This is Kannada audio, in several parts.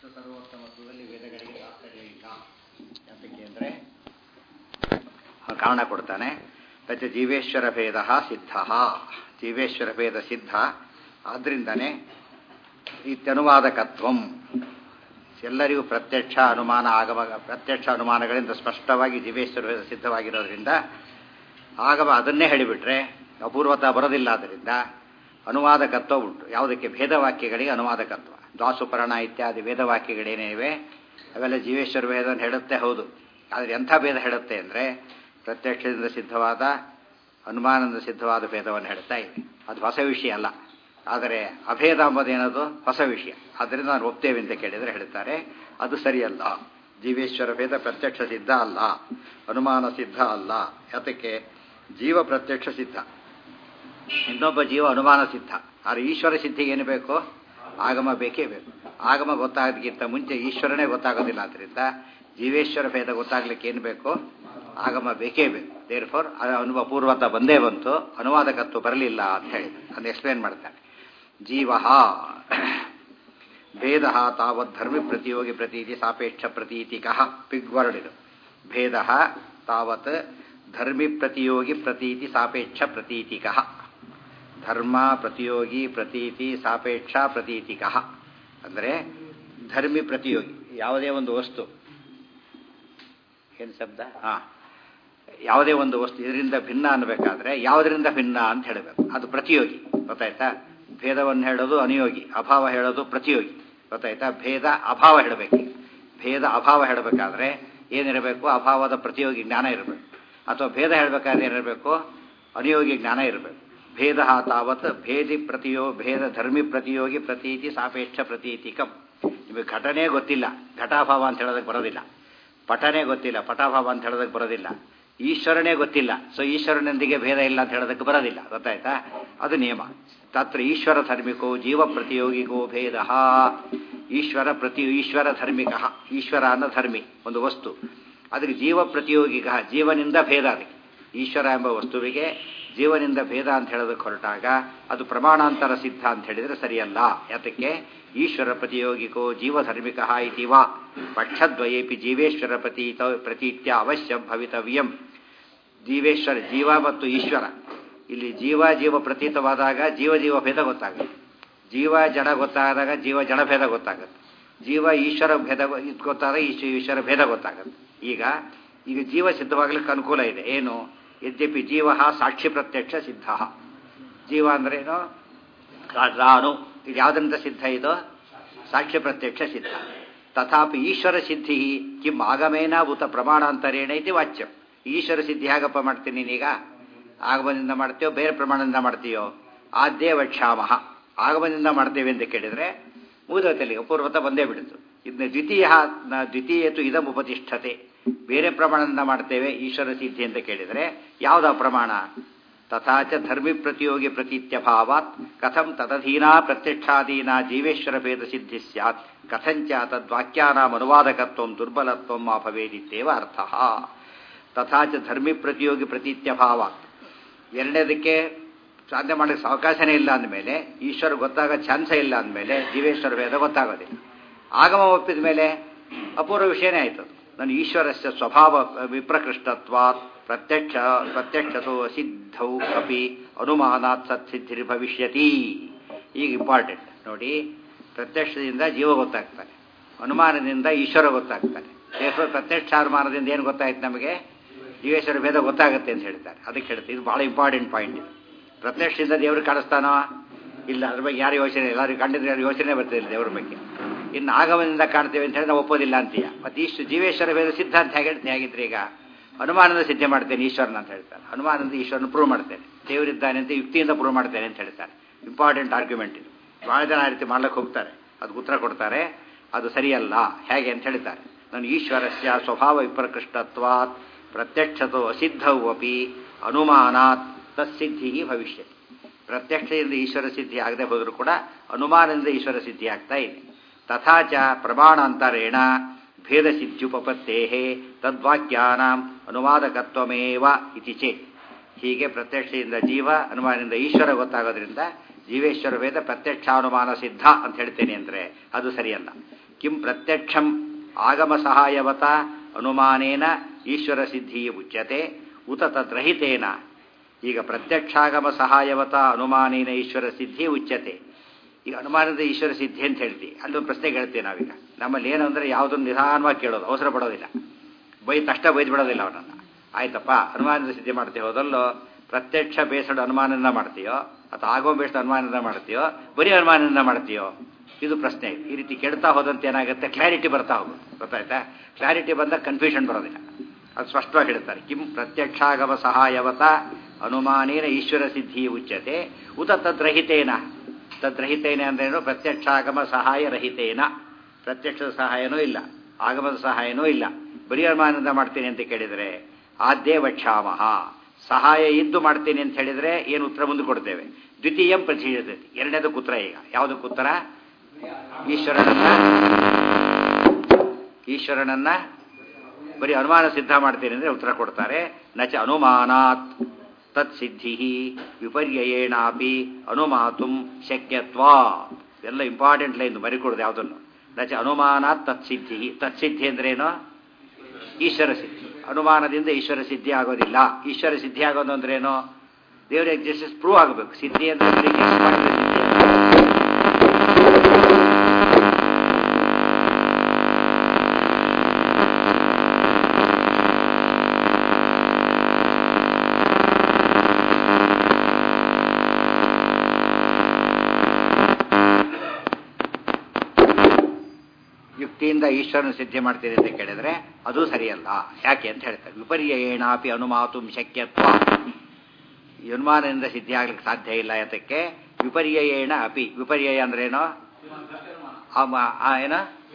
ಸರ್ವೋತ್ತಮತ್ವದಲ್ಲಿ ವೇದಗಳಿಗೆ ತಾತ್ಪರ್ಯ ಇಲ್ಲ ಯಾತಕ್ಕೆ ಅಂದರೆ ಕಾರಣ ಕೊಡ್ತಾನೆ ತಚ್ಚ ಜೀವೇಶ್ವರ ಭೇದ ಸಿದ್ಧ ಜೀವೇಶ್ವರ ಭೇದ ಸಿದ್ಧ ಆದ್ರಿಂದನೇ ಇತ್ಯನುವಾದಕತ್ವಂ ಎಲ್ಲರಿಗೂ ಪ್ರತ್ಯಕ್ಷ ಅನುಮಾನ ಆಗಮ ಪ್ರತ್ಯಕ್ಷ ಅನುಮಾನಗಳಿಂದ ಸ್ಪಷ್ಟವಾಗಿ ಜೀವೇಶ್ವರ ಭೇದ ಸಿದ್ಧವಾಗಿರೋದ್ರಿಂದ ಆಗಮ ಅದನ್ನೇ ಹೇಳಿಬಿಟ್ರೆ ಅಪೂರ್ವತ ಬರೋದಿಲ್ಲ ಆದ್ದರಿಂದ ಅನುವಾದಕತ್ವ ಉಂಟು ಯಾವುದಕ್ಕೆ ಭೇದವಾಕ್ಯಗಳಿಗೆ ಅನುವಾದಕತ್ವ ದ್ವಾಸುಪರ್ಣ ಇತ್ಯಾದಿ ವೇದವಾಕ್ಯಗಳೇನಿವೆ ಅವೆಲ್ಲ ಜೀವೇಶ್ವರ ಭೇದವನ್ನು ಹೇಳುತ್ತೆ ಹೌದು ಆದರೆ ಎಂಥ ಭೇದ ಹೇಳುತ್ತೆ ಅಂದರೆ ಪ್ರತ್ಯಕ್ಷದಿಂದ ಸಿದ್ಧವಾದ ಅನುಮಾನದಿಂದ ಸಿದ್ಧವಾದ ಭೇದವನ್ನು ಹೇಳ್ತಾ ಇದೆ ಅದು ಹೊಸ ವಿಷಯ ಅಲ್ಲ ಆದರೆ ಅಭೇದ ಎಂಬುದೇನದು ಹೊಸ ವಿಷಯ ಆದ್ದರಿಂದ ನಾನು ಒಪ್ತೇವೆ ಅಂತ ಕೇಳಿದರೆ ಹೇಳ್ತಾರೆ ಅದು ಸರಿಯಲ್ಲ ಜೀವೇಶ್ವರ ಭೇದ ಪ್ರತ್ಯಕ್ಷ ಸಿದ್ಧ ಅಲ್ಲ ಅನುಮಾನ ಸಿದ್ಧ ಅಲ್ಲ ಯಾತಕ್ಕೆ ಜೀವ ಪ್ರತ್ಯಕ್ಷ ಸಿದ್ಧ ಇನ್ನೊಬ್ಬ ಜೀವ ಅನುಮಾನ ಸಿದ್ಧ ಆದರೆ ಈಶ್ವರ ಸಿದ್ಧಿಗೆ ಏನು ಬೇಕು ಆಗಮ ಬೇಕೇ ಬೇಕು ಆಗಮ ಗೊತ್ತಾಗೋದಕ್ಕಿಂತ ಮುಂಚೆ ಈಶ್ವರನೇ ಗೊತ್ತಾಗೋದಿಲ್ಲ ಆದ್ದರಿಂದ ಜೀವೇಶ್ವರ ಭೇದ ಗೊತ್ತಾಗ್ಲಿಕ್ಕೆ ಏನು ಬೇಕು ಆಗಮ ಬೇಕೇ ಬೇಕು ದೇರ್ ಫಾರ್ ಅನುಭವ ಪೂರ್ವತ ಬಂದೇ ಬಂತು ಅನುವಾದಕತ್ವ ಬರಲಿಲ್ಲ ಅಂತ ಹೇಳಿ ಅದನ್ನು ಎಕ್ಸ್ಪ್ಲೇನ್ ಮಾಡ್ತಾನೆ ಜೀವ ಭೇದ ತಾವತ್ ಧರ್ಮಿ ಪ್ರತಿಯೋಗಿ ಪ್ರತೀತಿ ಸಾಪೇಕ್ಷ ಪ್ರತೀತಿಕಃ ಪಿಗ್ ವರ್ಡ್ ಇದು ಭೇದ ತಾವತ್ ಧರ್ಮಿ ಪ್ರತಿಯೋಗಿ ಪ್ರತೀತಿ ಸಾಪೇಕ್ಷ ಪ್ರತೀತಿಕಃ ಧರ್ಮ ಪ್ರತಿಯೋಗಿ ಪ್ರತೀತಿ ಸಾಪೇಕ್ಷ ಪ್ರತೀತಿಕಃ ಅಂದರೆ ಧರ್ಮಿ ಪ್ರತಿಯೋಗಿ ಯಾವುದೇ ಒಂದು ವಸ್ತು ಏನು ಶಬ್ದ ಹಾಂ ಯಾವುದೇ ಒಂದು ವಸ್ತು ಇದರಿಂದ ಭಿನ್ನ ಅನ್ನಬೇಕಾದ್ರೆ ಯಾವುದರಿಂದ ಭಿನ್ನ ಅಂತ ಹೇಳಬೇಕು ಅದು ಪ್ರತಿಯೋಗಿ ಗೊತ್ತಾಯ್ತಾ ಭೇದವನ್ನು ಹೇಳೋದು ಅನುಯೋಗಿ ಅಭಾವ ಹೇಳೋದು ಪ್ರತಿಯೋಗಿ ಗೊತ್ತಾಯ್ತಾ ಭೇದ ಅಭಾವ ಹೇಳಬೇಕು ಭೇದ ಅಭಾವ ಹೇಳಬೇಕಾದ್ರೆ ಏನಿರಬೇಕು ಅಭಾವದ ಪ್ರತಿಯೋಗಿ ಜ್ಞಾನ ಇರಬೇಕು ಅಥವಾ ಭೇದ ಹೇಳಬೇಕಾದ್ರೆ ಏನಿರಬೇಕು ಅನುಯೋಗಿ ಜ್ಞಾನ ಇರಬೇಕು ಭೇದ ತಾವತ್ ಭೇದಿ ಪ್ರತಿಯೋ ಭೇದ ಧರ್ಮಿ ಪ್ರತಿಯೋಗಿ ಪ್ರತೀತಿ ಸಾಪೇಕ್ಷ ಪ್ರತೀತಿಕಂ ನಿಮಗೆ ಘಟನೆ ಗೊತ್ತಿಲ್ಲ ಘಟಾಭಾವ ಅಂತ ಹೇಳೋದಕ್ಕೆ ಬರೋದಿಲ್ಲ ಪಟನೇ ಗೊತ್ತಿಲ್ಲ ಪಟಾಭಾವ ಅಂತ ಹೇಳೋದಕ್ಕೆ ಬರೋದಿಲ್ಲ ಈಶ್ವರನೇ ಗೊತ್ತಿಲ್ಲ ಸೊ ಈಶ್ವರನೊಂದಿಗೆ ಭೇದ ಇಲ್ಲ ಅಂತ ಹೇಳೋದಕ್ಕೆ ಬರೋದಿಲ್ಲ ಗೊತ್ತಾಯ್ತಾ ಅದು ನಿಯಮ ತತ್ರ ಈಶ್ವರ ಧರ್ಮಿಕೋ ಜೀವ ಪ್ರತಿಯೋಗಿಕೋ ಭೇದ ಈಶ್ವರ ಪ್ರತಿ ಈಶ್ವರ ಧರ್ಮಿಕ ಈಶ್ವರ ಅನ್ನೋ ಧರ್ಮಿ ಒಂದು ವಸ್ತು ಅದಕ್ಕೆ ಜೀವ ಪ್ರತಿಯೋಗಿಕ ಜೀವನಿಂದ ಭೇದ ಅದಕ್ಕೆ ಈಶ್ವರ ಎಂಬ ವಸ್ತುವಿಗೆ ಜೀವನಿಂದ ಭೇದ ಅಂತ ಹೇಳೋದಕ್ಕೆ ಹೊರಟಾಗ ಅದು ಪ್ರಮಾಣಾಂತರ ಸಿದ್ಧ ಅಂತ ಹೇಳಿದರೆ ಸರಿಯಲ್ಲ ಯಾತಕ್ಕೆ ಈಶ್ವರ ಪ್ರತಿಯೋಗಿಕೋ ಜೀವಧರ್ಮಿಕ ಇತಿ ವಾ ಪಕ್ಷದ್ವಯೇಪಿ ಜೀವೇಶ್ವರ ಪ್ರತೀತ ಪ್ರತೀತ್ಯ ಅವಶ್ಯ ಭವಿತವ್ಯಂ ಜೀವೇಶ್ವರ ಜೀವ ಮತ್ತು ಈಶ್ವರ ಇಲ್ಲಿ ಜೀವ ಜೀವ ಪ್ರತೀತವಾದಾಗ ಜೀವ ಜೀವ ಭೇದ ಗೊತ್ತಾಗುತ್ತೆ ಜೀವ ಜಡ ಗೊತ್ತಾದಾಗ ಜೀವ ಜಡ ಭೇದ ಗೊತ್ತಾಗುತ್ತೆ ಜೀವ ಈಶ್ವರ ಭೇದ ಗೊತ್ತಾದಾಗ ಈಶ್ವರ ಭೇದ ಗೊತ್ತಾಗುತ್ತೆ ಈಗ ಈಗ ಜೀವ ಸಿದ್ಧವಾಗ್ಲಿಕ್ಕೆ ಅನುಕೂಲ ಇದೆ ಏನು ಯದ್ಯಪಿ ಜೀವ ಸಾಕ್ಷಿ ಪ್ರತ್ಯಕ್ಷ ಸಿದ್ಧ ಜೀವ ಅಂದ್ರೇನು ನಾನು ಇದು ಯಾವುದರಿಂದ ಸಿದ್ಧ ಇದು ಸಾಕ್ಷ್ಯ ಪ್ರತ್ಯಕ್ಷ ಸಿದ್ಧ ತಥಾಪಿ ಈಶ್ವರ ಸಿದ್ಧಿ ಕಿಂ ಆಗಮೇನ ಭೂತ ಪ್ರಮಾಣಾಂತರೇಣ ಇತಿ ವಾಚ್ಯಂ ಈಶ್ವರ ಸಿದ್ಧಿ ಹೇಗಪ್ಪ ಮಾಡ್ತೀನಿ ನೀನೀಗ ಆಗಮನದಿಂದ ಮಾಡ್ತೀಯೋ ಬೇರೆ ಪ್ರಮಾಣದಿಂದ ಮಾಡ್ತೀಯೋ ಆದ್ಯ ವಕ್ಷಾಮಹ ಆಗಮನದಿಂದ ಮಾಡ್ತೇವೆ ಅಂತ ಕೇಳಿದರೆ ಮುಗಿದೋತಲ್ಲಿ ಅಪೂರ್ವತ ಬಂದೇ ಬಿಡಿತು ಇದನ್ನ ದ್ವಿತೀಯ ದ್ವಿತೀಯತು ಇದಂ ಉಪತಿಷ್ಠತೆ ಬೇರೆ ಪ್ರಮಾಣದಿಂದ ಮಾಡ್ತೇವೆ ಈಶ್ವರ ಸಿದ್ಧಿ ಅಂತ ಕೇಳಿದರೆ ಯಾವುದ ಪ್ರಮಾಣ ತಥಾಚ ಧರ್ಮಿ ಪ್ರತಿಯೋಗಿ ಪ್ರತೀತ್ಯಭಾವಾತ್ ಕಥಂ ತದಧೀನಾ ಪ್ರತ್ಯಕ್ಷಾದೀನಾ ಜೀವೇಶ್ವರ ಭೇದ ಸಿದ್ಧಿ ಸ್ಯಾತ್ ಕಥಂಚ ತದ್ವಾಕ್ಯಾನಾಂ ಅನುವಾದಕತ್ವ ದುರ್ಬಲತ್ವ ಮಾ ಭವೇದಿತ್ತೇವ ಅರ್ಥ ತಥಾಚ ಧರ್ಮಿ ಪ್ರತಿಯೋಗಿ ಪ್ರತೀತ್ಯಭಾವಾತ್ ಎರಡನೇದಕ್ಕೆ ಸಾಧನೆ ಮಾಡಲಿಕ್ಕೆ ಅವಕಾಶನೇ ಇಲ್ಲ ಅಂದಮೇಲೆ ಈಶ್ವರ ಗೊತ್ತಾಗೋ ಚಾನ್ಸೇ ಇಲ್ಲ ಅಂದಮೇಲೆ ಜೀವೇಶ್ವರ ಭೇದ ಗೊತ್ತಾಗೋದಿಲ್ಲ ಆಗಮ ಒಪ್ಪಿದ ಮೇಲೆ ಅಪೂರ್ವ ವಿಷಯನೇ ಆಯಿತು ನಾನು ಈಶ್ವರಸ್ಯ ಸ್ವಭಾವ ವಿಪ್ರಕೃಷ್ಟತ್ವಾತ್ ಪ್ರತ್ಯಕ್ಷ ಪ್ರತ್ಯಕ್ಷತೋ ಸಿದ್ಧೌ ಅಪಿ ಅನುಮಾನಾತ್ ಸತ್ಸಿದ್ಧಿರ್ ಭವಿಷ್ಯತಿ ಈಗ ಇಂಪಾರ್ಟೆಂಟ್ ನೋಡಿ ಪ್ರತ್ಯಕ್ಷದಿಂದ ಜೀವ ಗೊತ್ತಾಗ್ತಾನೆ ಅನುಮಾನದಿಂದ ಈಶ್ವರ ಗೊತ್ತಾಗ್ತಾನೆ ಪ್ರತ್ಯಕ್ಷ ಅನುಮಾನದಿಂದ ಏನು ಗೊತ್ತಾಯ್ತು ನಮಗೆ ಜೀವೇಶ್ವರ ಭೇದ ಗೊತ್ತಾಗುತ್ತೆ ಅಂತ ಹೇಳ್ತಾರೆ ಅದಕ್ಕೆ ಹೇಳ್ತಾರೆ ಇದು ಬಹಳ ಇಂಪಾರ್ಟೆಂಟ್ ಪಾಯಿಂಟ್ ಇದು ಪ್ರತ್ಯಕ್ಷದಿಂದ ದೇವ್ರಿಗೆ ಕಾಣಿಸ್ತಾನೋ ಇಲ್ಲ ಅದ್ರ ಬಗ್ಗೆ ಯಾರು ಯೋಚನೆ ಎಲ್ಲರಿಗೂ ಕಂಡಿದ್ರೆ ಯಾರು ಯೋಚನೆ ಬರ್ತಿಲ್ಲ ದೇವ್ರ ಬಗ್ಗೆ ಇನ್ನು ಆಗಮನದಿಂದ ಕಾಣ್ತೇವೆ ಅಂತ ಹೇಳಿ ನಾವು ಒಪ್ಪೋದಿಲ್ಲ ಅಂತೀಯ ಮತ್ತೆ ಇಷ್ಟು ಜೀವೇಶ್ವರ ಭೇದ ಸಿದ್ಧ ಅಂತ ಹೇಗೆ ಹೇಳ್ತೀನಿ ಹೇಗಿದ್ರೆ ಈಗ ಅನುಮಾನದ ಸಿದ್ಧ ಮಾಡ್ತೇನೆ ಈಶ್ವರನ ಅಂತ ಹೇಳ್ತಾರೆ ಅನುಮಾನದಿಂದ ಈಶ್ವರನ ಪ್ರೂವ್ ಮಾಡ್ತೇನೆ ದೇವರಿದ್ದಾನೆ ಅಂತ ಯುಕ್ತಿಯಿಂದ ಪ್ರೂವ್ ಮಾಡ್ತೇನೆ ಅಂತ ಹೇಳ್ತಾರೆ ಇಂಪಾರ್ಟೆಂಟ್ ಆರ್ಗ್ಯುಮೆಂಟ್ ಇದು ಭಾಳ ಜನ ಆ ರೀತಿ ಮಾಡ್ಲಿಕ್ಕೆ ಹೋಗ್ತಾರೆ ಅದಕ್ಕೆ ಉತ್ತರ ಕೊಡ್ತಾರೆ ಅದು ಸರಿಯಲ್ಲ ಹೇಗೆ ಅಂತ ಹೇಳ್ತಾರೆ ನಾನು ಈಶ್ವರಸ್ಯ ಸ್ವಭಾವ ವಿಪ್ರಕೃಷ್ಟತ್ವಾತ್ ಪ್ರತ್ಯಕ್ಷತೋ ಅಸಿದ್ಧವು ಅಪಿ ಅನುಮಾನಾತ್ ತತ್ಸಿದ್ಧಿ ಭವಿಷ್ಯ ಪ್ರತ್ಯಕ್ಷದಿಂದ ಈಶ್ವರ ಸಿದ್ಧಿ ಆಗದೆ ಹೋದರೂ ಕೂಡ ಅನುಮಾನದಿಂದ ಈಶ್ವರ ಸಿದ್ಧಿ ಆಗ್ತಾ ಇದೆ ತಥಾಚ ಪ್ರಮಾಣಾಂತರೇಣ ಭೇದ ಸಿದ್ಧುಪತ್ತೇ ತದ್ವಾಕ್ಯಾನಾಂ ಅನುವಾದಕತ್ವಮೇವ ಇತಿ ಚೇತ್ ಹೀಗೆ ಪ್ರತ್ಯಕ್ಷದಿಂದ ಜೀವ ಅನುಮಾನದಿಂದ ಈಶ್ವರ ಗೊತ್ತಾಗೋದ್ರಿಂದ ಜೀವೇಶ್ವರ ವೇದ ಪ್ರತ್ಯಕ್ಷಾನುಮಾನ ಸಿದ್ಧ ಅಂತ ಹೇಳ್ತೇನೆ ಅಂದರೆ ಅದು ಸರಿಯಲ್ಲ ಕಿಂ ಪ್ರತ್ಯಕ್ಷಂ ಆಗಮ ಸಹಾಯವತ ಅನುಮಾನೇನ ಈಶ್ವರ ಸಿದ್ಧಿ ಉಚ್ಯತೆ ಉತ ತದ್ರಹಿತೇನ ಈಗ ಪ್ರತ್ಯಕ್ಷಾಗಮ ಸಹಾಯವತ ಅನುಮಾನೇನ ಈಶ್ವರ ಸಿದ್ಧಿ ಉಚ್ಯತೆ ಈಗ ಅನುಮಾನದ ಈಶ್ವರ ಸಿದ್ಧಿ ಅಂತ ಹೇಳ್ತೀವಿ ಅಲ್ಲೊಂದು ಪ್ರಶ್ನೆ ಕೇಳ್ತೀವಿ ನಾವೀಗ ನಮ್ಮಲ್ಲಿ ಏನು ಅಂದರೆ ಯಾವುದನ್ನು ನಿಧಾನವಾಗಿ ಕೇಳೋದು ಅವಸರ ಪಡೋದಿಲ್ಲ ಬೈದು ತಷ್ಟ ಬೈದು ಬಿಡೋದಿಲ್ಲ ಅವನನ್ನು ಆಯ್ತಪ್ಪ ಅನುಮಾನದ ಸಿದ್ಧಿ ಮಾಡ್ತೀವಿ ಹೋದಲ್ಲೋ ಪ್ರತ್ಯಕ್ಷ ಬೇಸಡ್ ಅನುಮಾನದಿಂದ ಮಾಡ್ತೀಯೋ ಅಥವಾ ಆಗೋ ಬೇಸಡ್ ಅನುಮಾನದಿಂದ ಮಾಡ್ತೀಯೋ ಬರೀ ಅನುಮಾನದಿಂದ ಮಾಡ್ತೀಯೋ ಇದು ಪ್ರಶ್ನೆ ಈ ರೀತಿ ಕೆಡ್ತಾ ಹೋದಂತೆ ಏನಾಗುತ್ತೆ ಕ್ಲಾರಿಟಿ ಬರ್ತಾ ಹೋಗುತ್ತೆ ಗೊತ್ತಾಯ್ತಾ ಕ್ಲಾರಿಟಿ ಬಂದಾಗ ಕನ್ಫ್ಯೂಷನ್ ಬರೋದಿಲ್ಲ ಅದು ಸ್ಪಷ್ಟವಾಗಿ ಹೇಳ್ತಾರೆ ಕಿಂ ಪ್ರತ್ಯಕ್ಷಾಗಮ ಸಹಾಯವತ ಅನುಮಾನೇನ ಈಶ್ವರ ಸಿದ್ಧಿ ಉಚ್ಯತೆ ಉತ ತದ್ರಹಿತೇನ ತದ್ರಹಿತೇನ ಅಂದ್ರೇನು ಪ್ರತ್ಯಕ್ಷಾಗಮ ಸಹಾಯ ರಹಿತೇನ ಪ್ರತ್ಯಕ್ಷದ ಸಹಾಯನೂ ಇಲ್ಲ ಆಗಮದ ಸಹಾಯನೂ ಇಲ್ಲ ಬರೀ ಅನುಮಾನದಿಂದ ಮಾಡ್ತೀನಿ ಅಂತ ಕೇಳಿದರೆ ಆದ್ಯೇ ವಕ್ಷಾಮಹ ಸಹಾಯ ಇದ್ದು ಮಾಡ್ತೀನಿ ಅಂತ ಹೇಳಿದರೆ ಏನು ಉತ್ತರ ಮುಂದೆ ಕೊಡ್ತೇವೆ ದ್ವಿತೀಯಂ ಪ್ರತಿಷೇಧತೆ ಎರಡನೇದಕ್ಕೆ ಉತ್ತರ ಈಗ ಯಾವುದಕ್ಕೆ ಉತ್ತರ ಈಶ್ವರನನ್ನ ಈಶ್ವರನನ್ನ ಬರೀ ಅನುಮಾನ ಸಿದ್ಧ ಮಾಡ್ತೀನಿ ಅಂದರೆ ಉತ್ತರ ಕೊಡ್ತಾರೆ ನಚ ಅನುಮಾನಾತ್ ತತ್ ಸಿದ್ಧಿ ವಿಪರ್ಯಯೇಣಾಪಿ ಅನುಮಾತುಂ ಶಕ್ಯತ್ವ ಎಲ್ಲ ಇಂಪಾರ್ಟೆಂಟ್ ಲೈನ್ ಬರಿಕೊಡೋದು ಯಾವುದನ್ನು ನಚ ಅನುಮಾನಾತ್ ತತ್ಸಿದ್ಧಿ ತತ್ಸಿದ್ಧಿ ಅಂದ್ರೇನು ಈಶ್ವರ ಸಿದ್ಧಿ ಅನುಮಾನದಿಂದ ಈಶ್ವರ ಸಿದ್ಧಿ ಆಗೋದಿಲ್ಲ ಈಶ್ವರ ಸಿದ್ಧಿ ಆಗೋದು ಅಂದ್ರೇನು ದೇವರ ಎಕ್ಸಿಸ್ಟೆನ್ಸ್ ಪ್ರೂವ್ ಆಗಬೇಕು ಸಿದ್ಧಿ ಅಂದ್ರೆ ಬರೀ guess ಮಾಡಿದ್ರೆ ಸಿದ್ಧಿ ಅಲ್ಲ. ಯುಕ್ತಿಯಿಂದ ಈಶ್ವರನ ಸಿದ್ಧಿ ಮಾಡ್ತೀರಿ ಅಂತ ಕೇಳಿದ್ರೆ ಅದು ಸರಿಯಲ್ಲ ಯಾಕೆ ಅಂತ ಹೇಳ್ತಾರೆ ವಿಪರ್ಯಯೇಣಾಪಿ ಅನುಮಾತು ಶಕ್ಯತ್ವ ಈ ಅನುಮಾನದಿಂದ ಸಿದ್ಧಿ ಆಗ್ಲಿಕ್ಕೆ ಸಾಧ್ಯ ಇಲ್ಲ ಯಾತಕ್ಕೆ ವಿಪರ್ಯಯೇಣ ಅಪಿ ವಿಪರ್ಯಯ ಅಂದ್ರೇನು ಆ- ಆ ಏನ